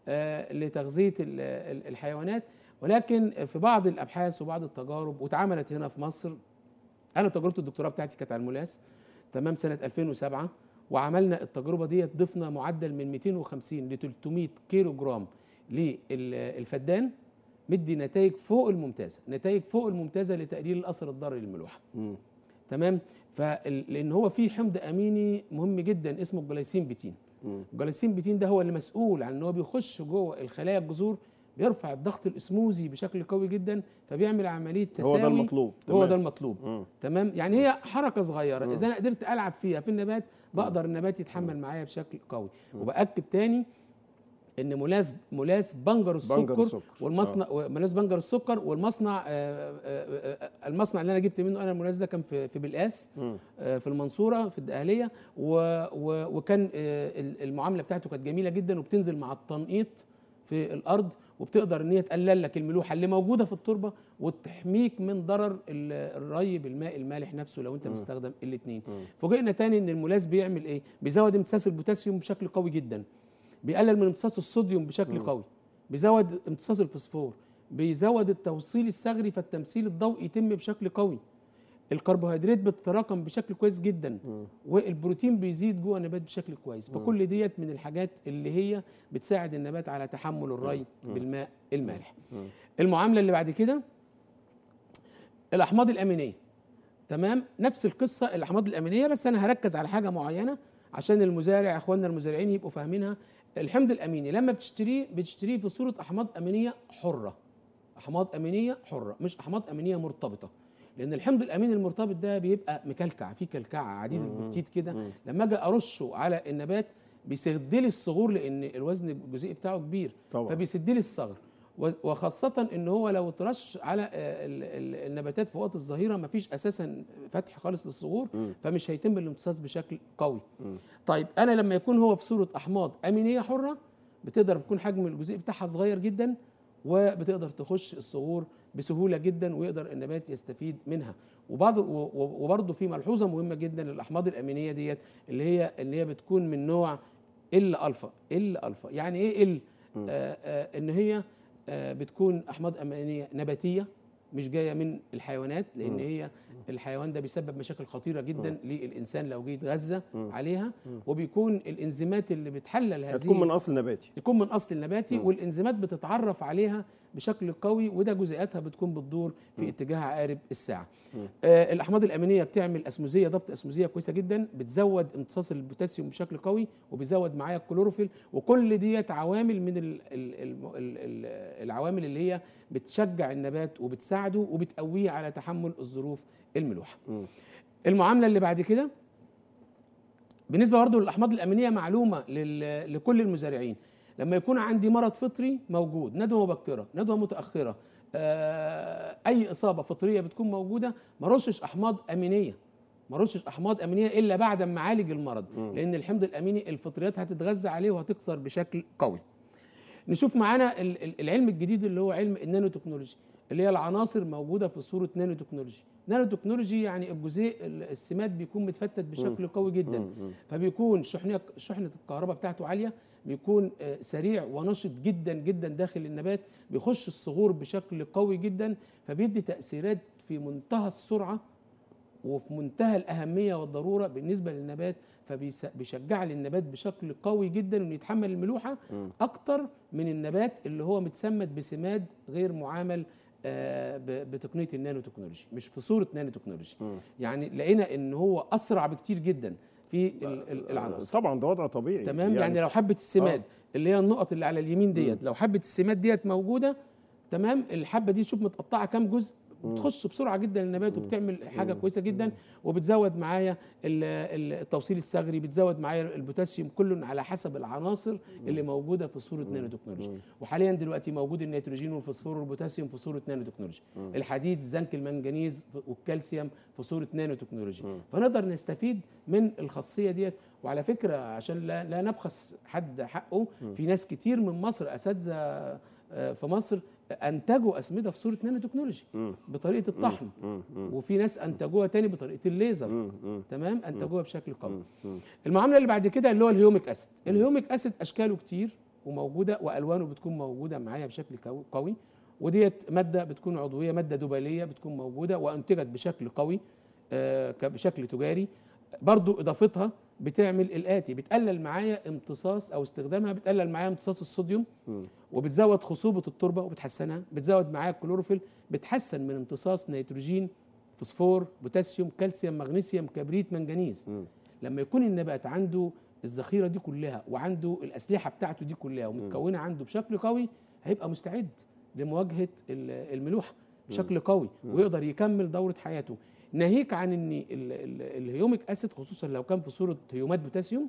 آه لتغذيه ال- ال- الحيوانات ولكن في بعض الابحاث وبعض التجارب واتعملت هنا في مصر انا تجربه الدكتوراه بتاعتي كانت على الملاس تمام سنه 2007 وعملنا التجربه ديت ضفنا معدل من 250 ل 300 كيلو جرام للفدان مدي نتائج فوق الممتازه نتائج فوق الممتازه لتقليل الاثر الضرري للملوحه مم. تمام فال- لان هو في حمض اميني مهم جدا اسمه الجلايسين بيتين مم. الجلايسين بيتين ده هو اللي مسؤول عن ان هو بيخش جوه الخلايا الجذور بيرفع الضغط الاسموزي بشكل قوي جدا فبيعمل عمليه تساوي هو ده المطلوب هو ده تمام. المطلوب مم. تمام يعني هي حركه صغيره اذا انا قدرت العب فيها في النبات بقدر النبات يتحمل معايا بشكل قوي وباكد تاني ان ملاس ملاس بنجر السكر, بنجر السكر. والمصنع ملاس بنجر السكر والمصنع آه، آه، آه، المصنع اللي انا جبت منه انا الملاس ده كان في في بلقاس آه، في المنصوره في الدقهليه و- و- وكان آه، ال- المعامله بتاعته كانت جميله جدا وبتنزل مع التنقيط في الارض وبتقدر ان هي تقلل لك الملوحه اللي موجوده في التربه وتحميك من ضرر ال- الري بالماء المالح نفسه لو انت مستخدم الاثنين فوجئنا تاني ان الملاس بيعمل ايه بيزود امتصاص البوتاسيوم بشكل قوي جدا بيقلل من امتصاص الصوديوم بشكل قوي بيزود امتصاص الفوسفور بيزود التوصيل الثغري فالتمثيل الضوئي يتم بشكل قوي الكربوهيدرات بتتراكم بشكل كويس جدا والبروتين بيزيد جوه النبات بشكل كويس فكل ديت من الحاجات اللي هي بتساعد النبات على تحمل الري بالماء المالح المعامله اللي بعد كده الاحماض الامينيه تمام نفس القصه الاحماض الامينيه بس انا هركز على حاجه معينه عشان المزارع اخواننا المزارعين يبقوا فاهمينها الحمض الاميني لما بتشتريه بتشتريه في صوره احماض امينيه حره احماض امينيه حره مش احماض امينيه مرتبطه لان الحمض الاميني المرتبط ده بيبقى مكلكع فيه كلكعه عديد البروتين كده لما اجي ارشه على النبات بيسد لي الصغور لان الوزن الجزيئي بتاعه كبير طبعا. فبيسد لي الثغر و- وخاصة ان هو لو اترش على آه، ال- ال- النباتات في وقت الظهيرة مفيش اساسا فتح خالص للصغور فمش هيتم الامتصاص بشكل قوي. طيب انا لما يكون هو في صورة احماض امينية حرة بتقدر يكون حجم الجزيء بتاعها صغير جدا وبتقدر تخش الصغور بسهولة جدا ويقدر النبات يستفيد منها. وبعض و- و- وبرضه في ملحوظة مهمة جدا للاحماض الامينية ديت اللي هي اللي هي بتكون من نوع ال الفا ال الفا يعني ايه ال آه آه ان هي آه بتكون احماض امينيه نباتيه مش جايه من الحيوانات لان هي الحيوان ده بيسبب مشاكل خطيره جدا للانسان لو جه يتغذى عليها وبيكون الانزيمات اللي بتحلل هذه هتكون من اصل نباتي يكون من اصل النباتي والانزيمات بتتعرف عليها بشكل قوي وده جزيئاتها بتكون بتدور في اتجاه عقارب الساعه. آه الاحماض الامينيه بتعمل اسموزيه ضبط اسموزيه كويسه جدا بتزود امتصاص البوتاسيوم بشكل قوي وبيزود معايا الكلوروفيل وكل ديت عوامل من ال ال ال ال ال العوامل اللي هي بتشجع النبات وبتساعده وبتقويه على تحمل الظروف الملوحه. المعامله اللي بعد كده بالنسبه برضه للاحماض الامينيه معلومه لل- لكل المزارعين لما يكون عندي مرض فطري موجود ندوه مبكره ندوه متاخره آه، اي اصابه فطريه بتكون موجوده ما رشش احماض امينيه ما رشش احماض امينيه الا بعد ما اعالج المرض لان الحمض الاميني الفطريات هتتغذى عليه وهتكسر بشكل قوي نشوف معانا ال- ال- العلم الجديد اللي هو علم النانو تكنولوجي اللي هي العناصر موجوده في صوره نانو تكنولوجي نانو تكنولوجي يعني الجزيء ال- السماد بيكون متفتت بشكل قوي جدا فبيكون شحنه شحنه الكهرباء بتاعته عاليه بيكون آه، سريع ونشط جدا جدا داخل النبات بيخش الصغور بشكل قوي جدا فبيدي تاثيرات في منتهى السرعه وفي منتهى الأهمية والضرورة بالنسبة للنبات فبيشجع لي النبات بشكل قوي جدا انه يتحمل الملوحة أكتر من النبات اللي هو متسمد بسماد غير معامل آه، ب- بتقنية النانو تكنولوجي مش في صورة نانو تكنولوجي يعني لقينا ان هو أسرع بكتير جدا في ال- ال- العناصر طبعا ده وضع طبيعي تمام يعني, يعني لو حبه السماد اللي هي النقط اللي على اليمين ديت لو حبه السماد ديت موجوده تمام الحبه دي شوف متقطعه كام جزء بتخش بسرعه جدا للنبات وبتعمل حاجه كويسه جدا وبتزود معايا ال- ال- التوصيل الثغري بتزود معايا البوتاسيوم كله على حسب العناصر اللي موجوده في صوره نانو تكنولوجي وحاليا دلوقتي موجود النيتروجين والفوسفور والبوتاسيوم في صوره نانو تكنولوجي الحديد الزنك المنجنيز والكالسيوم في صوره نانو تكنولوجي فنقدر نستفيد من الخاصيه ديت وعلى فكره عشان لا, لا نبخس حد حقه في ناس كتير من مصر اساتذه آه، في مصر انتجوا اسمده في صوره نانو تكنولوجي بطريقه الطحن وفي ناس انتجوها تاني بطريقه الليزر تمام انتجوها بشكل قوي المعامله اللي بعد كده اللي هو الهيوميك اسيد الهيوميك اسيد اشكاله كتير وموجوده والوانه بتكون موجوده معايا بشكل كو- قوي وديت ماده بتكون عضويه ماده دبليه بتكون موجوده وانتجت بشكل قوي آه، ك- بشكل تجاري برضو اضافتها بتعمل الاتي بتقلل معايا امتصاص او استخدامها بتقلل معايا امتصاص الصوديوم وبتزود خصوبه التربه وبتحسنها بتزود معايا الكلوروفيل بتحسن من امتصاص نيتروجين فوسفور بوتاسيوم كالسيوم مغنيسيوم كبريت منجنيز لما يكون النبات عنده الذخيره دي كلها وعنده الاسلحه بتاعته دي كلها ومتكونه عنده بشكل قوي هيبقى مستعد لمواجهه ال- الملوحه بشكل قوي ويقدر يكمل دوره حياته ناهيك عن ان ال- ال- الهيوميك اسيد خصوصا لو كان في صوره هيومات بوتاسيوم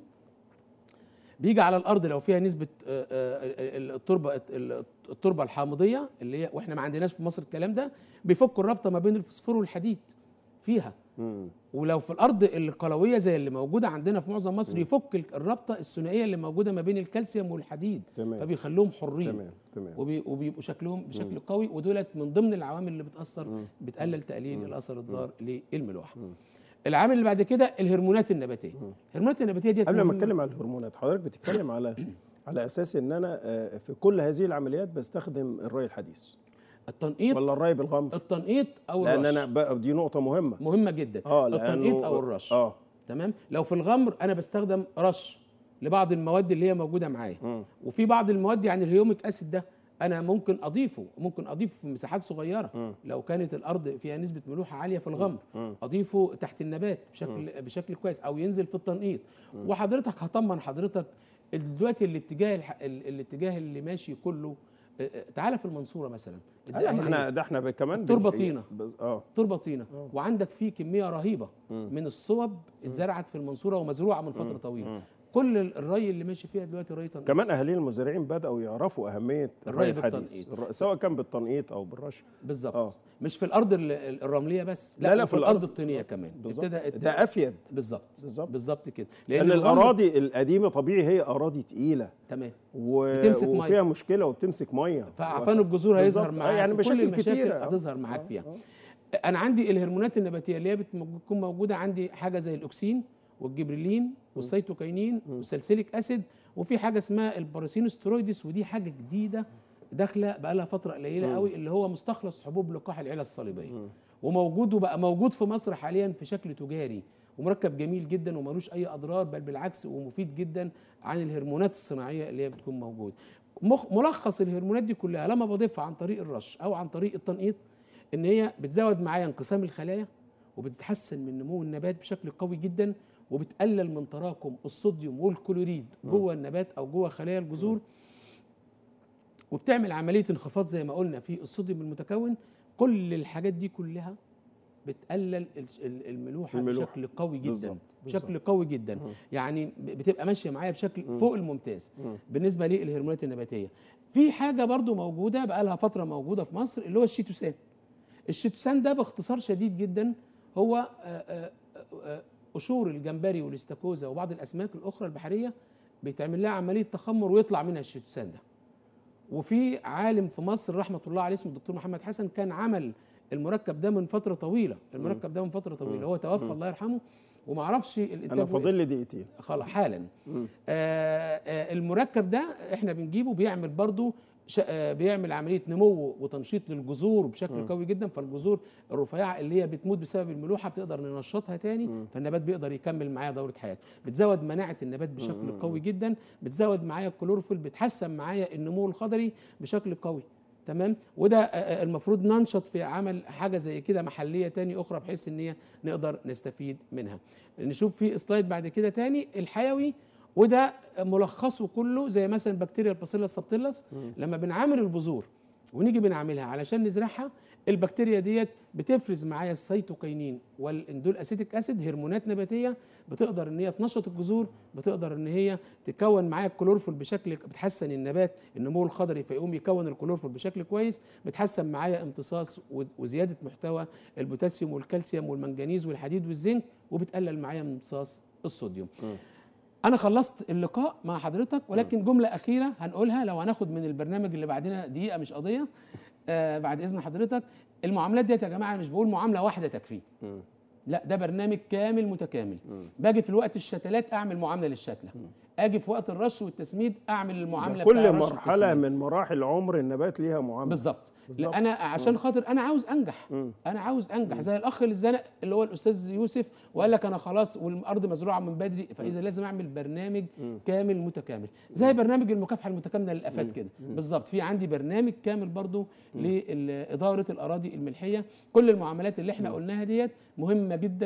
بيجي على الارض لو فيها نسبه آه، آه، ال- التربه ال- التربه الحامضيه اللي هي واحنا ما عندناش في مصر الكلام ده بيفكوا الرابطه ما بين الفوسفور والحديد فيها مم. ولو في الارض القلويه زي اللي موجوده عندنا في معظم مصر يفك ال- الرابطه الثنائيه اللي موجوده ما بين الكالسيوم والحديد تمام. فبيخلوهم حرين تمام تمام وبي- وبيبقوا شكلهم بشكل قوي ودولت من ضمن العوامل اللي بتاثر بتقلل تقليل الاثر الضار للملوحه العامل اللي بعد كده الهرمونات النباتيه الهرمونات النباتيه دي قبل ما اتكلم على الهرمونات حضرتك بتتكلم على على اساس ان انا آه، في كل هذه العمليات بستخدم الري الحديث التنقيط ولا الري بالغمر التنقيط او لان الرش انا بقى دي نقطه مهمه مهمه جدا اه التنقيط لانه او الرش اه تمام لو في الغمر انا بستخدم رش لبعض المواد اللي هي موجوده معايا مم. وفي بعض المواد يعني الهيوميك اسيد ده انا ممكن اضيفه ممكن اضيفه في مساحات صغيره مم. لو كانت الارض فيها نسبه ملوحه عاليه في الغمر مم. اضيفه تحت النبات بشكل بشكل كويس او ينزل في التنقيط وحضرتك هطمن حضرتك دلوقتي الاتجاه الح- ال- الاتجاه اللي ماشي كله آه، آه، تعالى في المنصوره مثلا أيوة، ما الدقهلية. احنا ده احنا ب- كمان التربة بن- طينة. بز- اه تربه طينه وعندك فيه كميه رهيبه من الصوب اتزرعت في المنصوره ومزروعه من فتره طويله كل ال- الري اللي ماشي فيها دلوقتي ري تنقيط كمان اهالينا المزارعين بداوا يعرفوا اهميه الري الري الحديث بالتنقيط. الر- سواء كان بالتنقيط او بالرش بالظبط آه. مش في الارض ال- ال- الرمليه بس لا, لا، لا، وفي في الارض الأرض. الطينيه كمان بالظبط ابتدى ابتدى- ده افيد بالظبط بالظبط. بالظبط كده لان الغمر- الاراضي القديمه طبيعي هي اراضي تقيله تمام و... بتمسك مية. وفيها مشكله وبتمسك ميه فعفان الجذور هيظهر بالظبط. آه، معاك يعني وكل مشاكل المشاكل كتيرة. آه. هتظهر معاك آه، فيها آه. انا عندي الهرمونات النباتيه اللي هي بتكون موجوده عندي حاجه زي الاكسين والجبريلين والسيتوكاينين والسلسليك اسيد وفي حاجه اسمها الباراسين سترويدس ودي حاجه جديده داخله بقى لها فتره قليله قوي اللي هو مستخلص حبوب لقاح العيله الصليبيه وموجود وبقى موجود في مصر حاليا في شكل تجاري ومركب جميل جدا وملوش اي اضرار بل بالعكس ومفيد جدا عن الهرمونات الصناعيه اللي هي بتكون موجود مخ- ملخص الهرمونات دي كلها لما بضيفها عن طريق الرش او عن طريق التنقيط ان هي بتزود معايا انقسام الخلايا وبتتحسن من نمو النبات بشكل قوي جدا وبتقلل من تراكم الصوديوم والكلوريد جوه النبات او جوه خلايا الجذور وبتعمل عمليه انخفاض زي ما قلنا في الصوديوم المتكون كل الحاجات دي كلها بتقلل ال- ال- الملوحه, الملوحة. بشكل قوي جدا بالظبط، بشكل بالظبط. قوي جدا يعني ب- بتبقى ماشيه معايا بشكل فوق الممتاز بالنسبه للهرمونات النباتيه في حاجه برضو موجوده بقى لها فتره موجوده في مصر اللي هو الشيتوسان الشيتوسان ده باختصار شديد جدا هو آه، آه، آه، قشور الجمبري والاستاكوزا وبعض الاسماك الاخرى البحريه بيتعمل لها عمليه تخمر ويطلع منها الشيتوسان ده وفي عالم في مصر رحمه الله عليه اسمه الدكتور محمد حسن كان عمل المركب ده من فتره طويله المركب ده من فتره طويله هو توفى الله يرحمه وما اعرفش الانتاج انا وقف. فاضل لي دقيقتين خلاص حالا آه آه المركب ده احنا بنجيبه بيعمل برضو ش- آه بيعمل عمليه نمو وتنشيط للجذور بشكل قوي جدا فالجذور الرفيعه اللي هي بتموت بسبب الملوحه بتقدر ننشطها تاني فالنبات بيقدر يكمل معايا دوره حياته بتزود مناعه النبات بشكل قوي جدا بتزود معايا الكلوروفيل بتحسن معايا النمو الخضري بشكل قوي تمام وده آه، آه، المفروض ننشط في عمل حاجه زي كده محليه تاني اخرى بحيث ان هي نقدر نستفيد منها نشوف في سلايد بعد كده تاني الحيوي وده ملخصه كله زي مثلا بكتيريا الباسيلا سبتيلاس لما بنعامل البذور ونيجي بنعملها علشان نزرعها البكتيريا ديت بتفرز معايا السيتوكاينين والاندول اسيتيك اسيد هرمونات نباتيه بتقدر ان هي تنشط الجذور بتقدر ان هي تكون معايا الكلورفول بشكل بتحسن النبات النمو الخضري فيقوم يكون الكلورفول بشكل كويس بتحسن معايا امتصاص و- وزياده محتوى البوتاسيوم والكالسيوم والمنجنيز والحديد والزنك وبتقلل معايا من امتصاص الصوديوم انا خلصت اللقاء مع حضرتك ولكن جمله اخيره هنقولها لو هناخد من البرنامج اللي بعدنا دقيقه مش قضيه آه بعد اذن حضرتك المعاملات ديت يا جماعه مش بقول معامله واحده تكفي لا ده برنامج كامل متكامل باجي في الوقت الشتلات اعمل معامله للشتله اجي في وقت الرش والتسميد اعمل المعامله بتاع كل الرش مرحله والتسميد. من مراحل عمر النبات ليها معامله بالظبط بالظبط. لا انا عشان خاطر انا عاوز انجح انا عاوز انجح زي الاخ اللي اتزنق اللي هو الاستاذ يوسف وقال لك انا خلاص والارض مزروعه من بدري فاذا لازم اعمل برنامج كامل متكامل زي برنامج المكافحه المتكامله للافات كده بالظبط في عندي برنامج كامل برضو لاداره الاراضي الملحيه كل المعاملات اللي احنا قلناها ديت مهمه جدا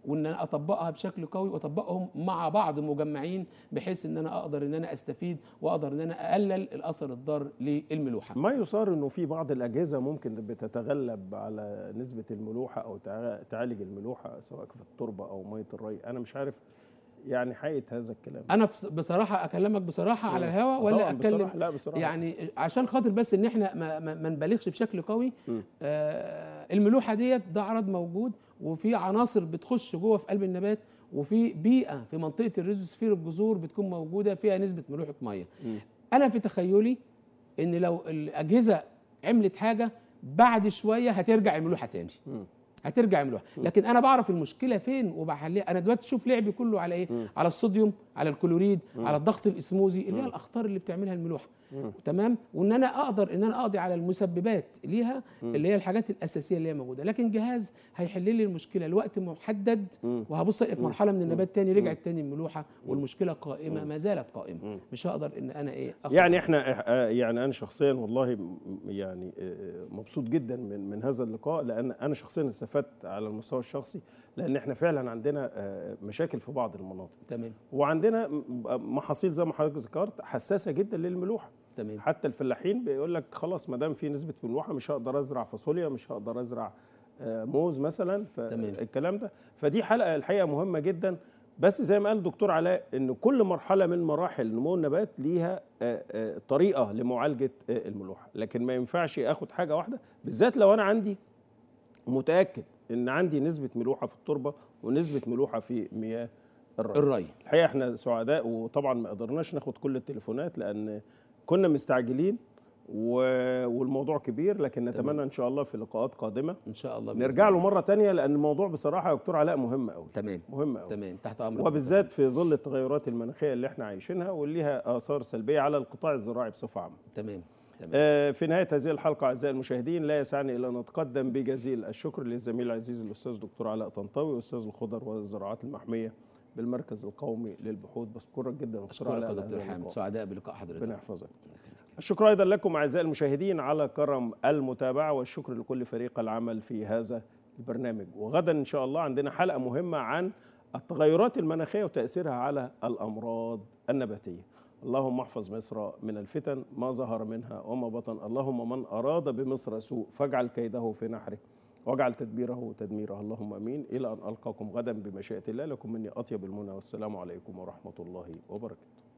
وان انا اطبقها بشكل قوي واطبقهم مع بعض مجمعين بحيث ان انا اقدر ان انا استفيد واقدر ان انا اقلل الاثر الضار للملوحه ما يصار انه في بعض الاجهزه ممكن بتتغلب على نسبه الملوحه او تع- تعالج الملوحه سواء في التربه او ميه الري انا مش عارف يعني حقيقه هذا الكلام انا بص- بصراحه اكلمك بصراحه على مم. الهواء ولا طبعاً اتكلم بصراحة لا بصراحه يعني عشان خاطر بس ان احنا ما, ما, ما نبالغش بشكل قوي مم. آه الملوحه ديت ده عرض موجود وفي عناصر بتخش جوه في قلب النبات وفي بيئه في منطقه الريزوسفير الجذور بتكون موجوده فيها نسبه ملوحه ميه مم. انا في تخيلي ان لو الاجهزه عملت حاجه بعد شويه هترجع الملوحه تاني مم. هترجع الملوحه لكن انا بعرف المشكله فين وبحلها انا دلوقتي شوف لعبي كله على ايه مم. على الصوديوم على الكلوريد مم. على الضغط الاسموزي اللي هي مم. الاخطار اللي بتعملها الملوحه مم. تمام وان انا اقدر ان انا اقضي على المسببات ليها مم. اللي هي الحاجات الاساسيه اللي هي موجوده لكن جهاز هيحل لي المشكله لوقت محدد مم. وهبص الاقي في مم. مرحله من النبات تاني مم. رجعت تاني الملوحه والمشكله قائمه مم. ما زالت قائمه مم. مش هقدر ان انا ايه أخد يعني احنا آه، يعني انا شخصيا والله م- يعني آه، مبسوط جدا من من هذا اللقاء لان انا شخصيا استفدت على المستوى الشخصي لان احنا فعلا عندنا آه، مشاكل في بعض المناطق تمام وعندنا م- محاصيل زي ما حضرتك ذكرت حساسه جدا للملوحه تمام حتى الفلاحين بيقول لك خلاص ما دام في نسبه ملوحه مش هقدر ازرع فاصوليا مش هقدر ازرع آه، موز مثلا تمام. فالكلام ده فدي حلقه الحقيقه مهمه جدا بس زي ما قال الدكتور علاء ان كل مرحله من مراحل نمو النبات ليها آه، آه، طريقه لمعالجه آه، الملوحه لكن ما ينفعش اخد حاجه واحده بالذات لو انا عندي متاكد ان عندي نسبه ملوحه في التربه ونسبه ملوحه في مياه الري الري الحقيقه احنا سعداء وطبعا ما قدرناش ناخد كل التليفونات لان كنا مستعجلين و... والموضوع كبير لكن نتمنى ان شاء الله في لقاءات قادمه ان شاء الله بإذن نرجع له الله. مره تانية لان الموضوع بصراحه يا دكتور علاء مهم قوي تمام مهم قوي تمام تحت امرك وبالذات في ظل التغيرات المناخيه اللي احنا عايشينها واللي لها اثار سلبيه على القطاع الزراعي بصفه عامه تمام تمام آه، في نهايه هذه الحلقه اعزائي المشاهدين لا يسعني الا ان اتقدم بجزيل الشكر للزميل العزيز الاستاذ دكتور علاء طنطاوي استاذ الخضر والزراعات المحميه بالمركز القومي للبحوث بشكرك جدا دكتور اشكرك علاء يا على دكتور هذا حامد اللقاء. سعداء بلقاء حضرتك ربنا يحفظك الشكر ايضا لكم اعزائي المشاهدين على كرم المتابعه والشكر لكل فريق العمل في هذا البرنامج وغدا ان شاء الله عندنا حلقه مهمه عن التغيرات المناخيه وتاثيرها على الامراض النباتيه اللهم احفظ مصر من الفتن ما ظهر منها وما بطن اللهم من اراد بمصر سوء فاجعل كيده في نحره واجعل تدبيره تدميره اللهم امين الى ان القاكم غدا بمشيئه الله لكم مني اطيب المنى والسلام عليكم ورحمه الله وبركاته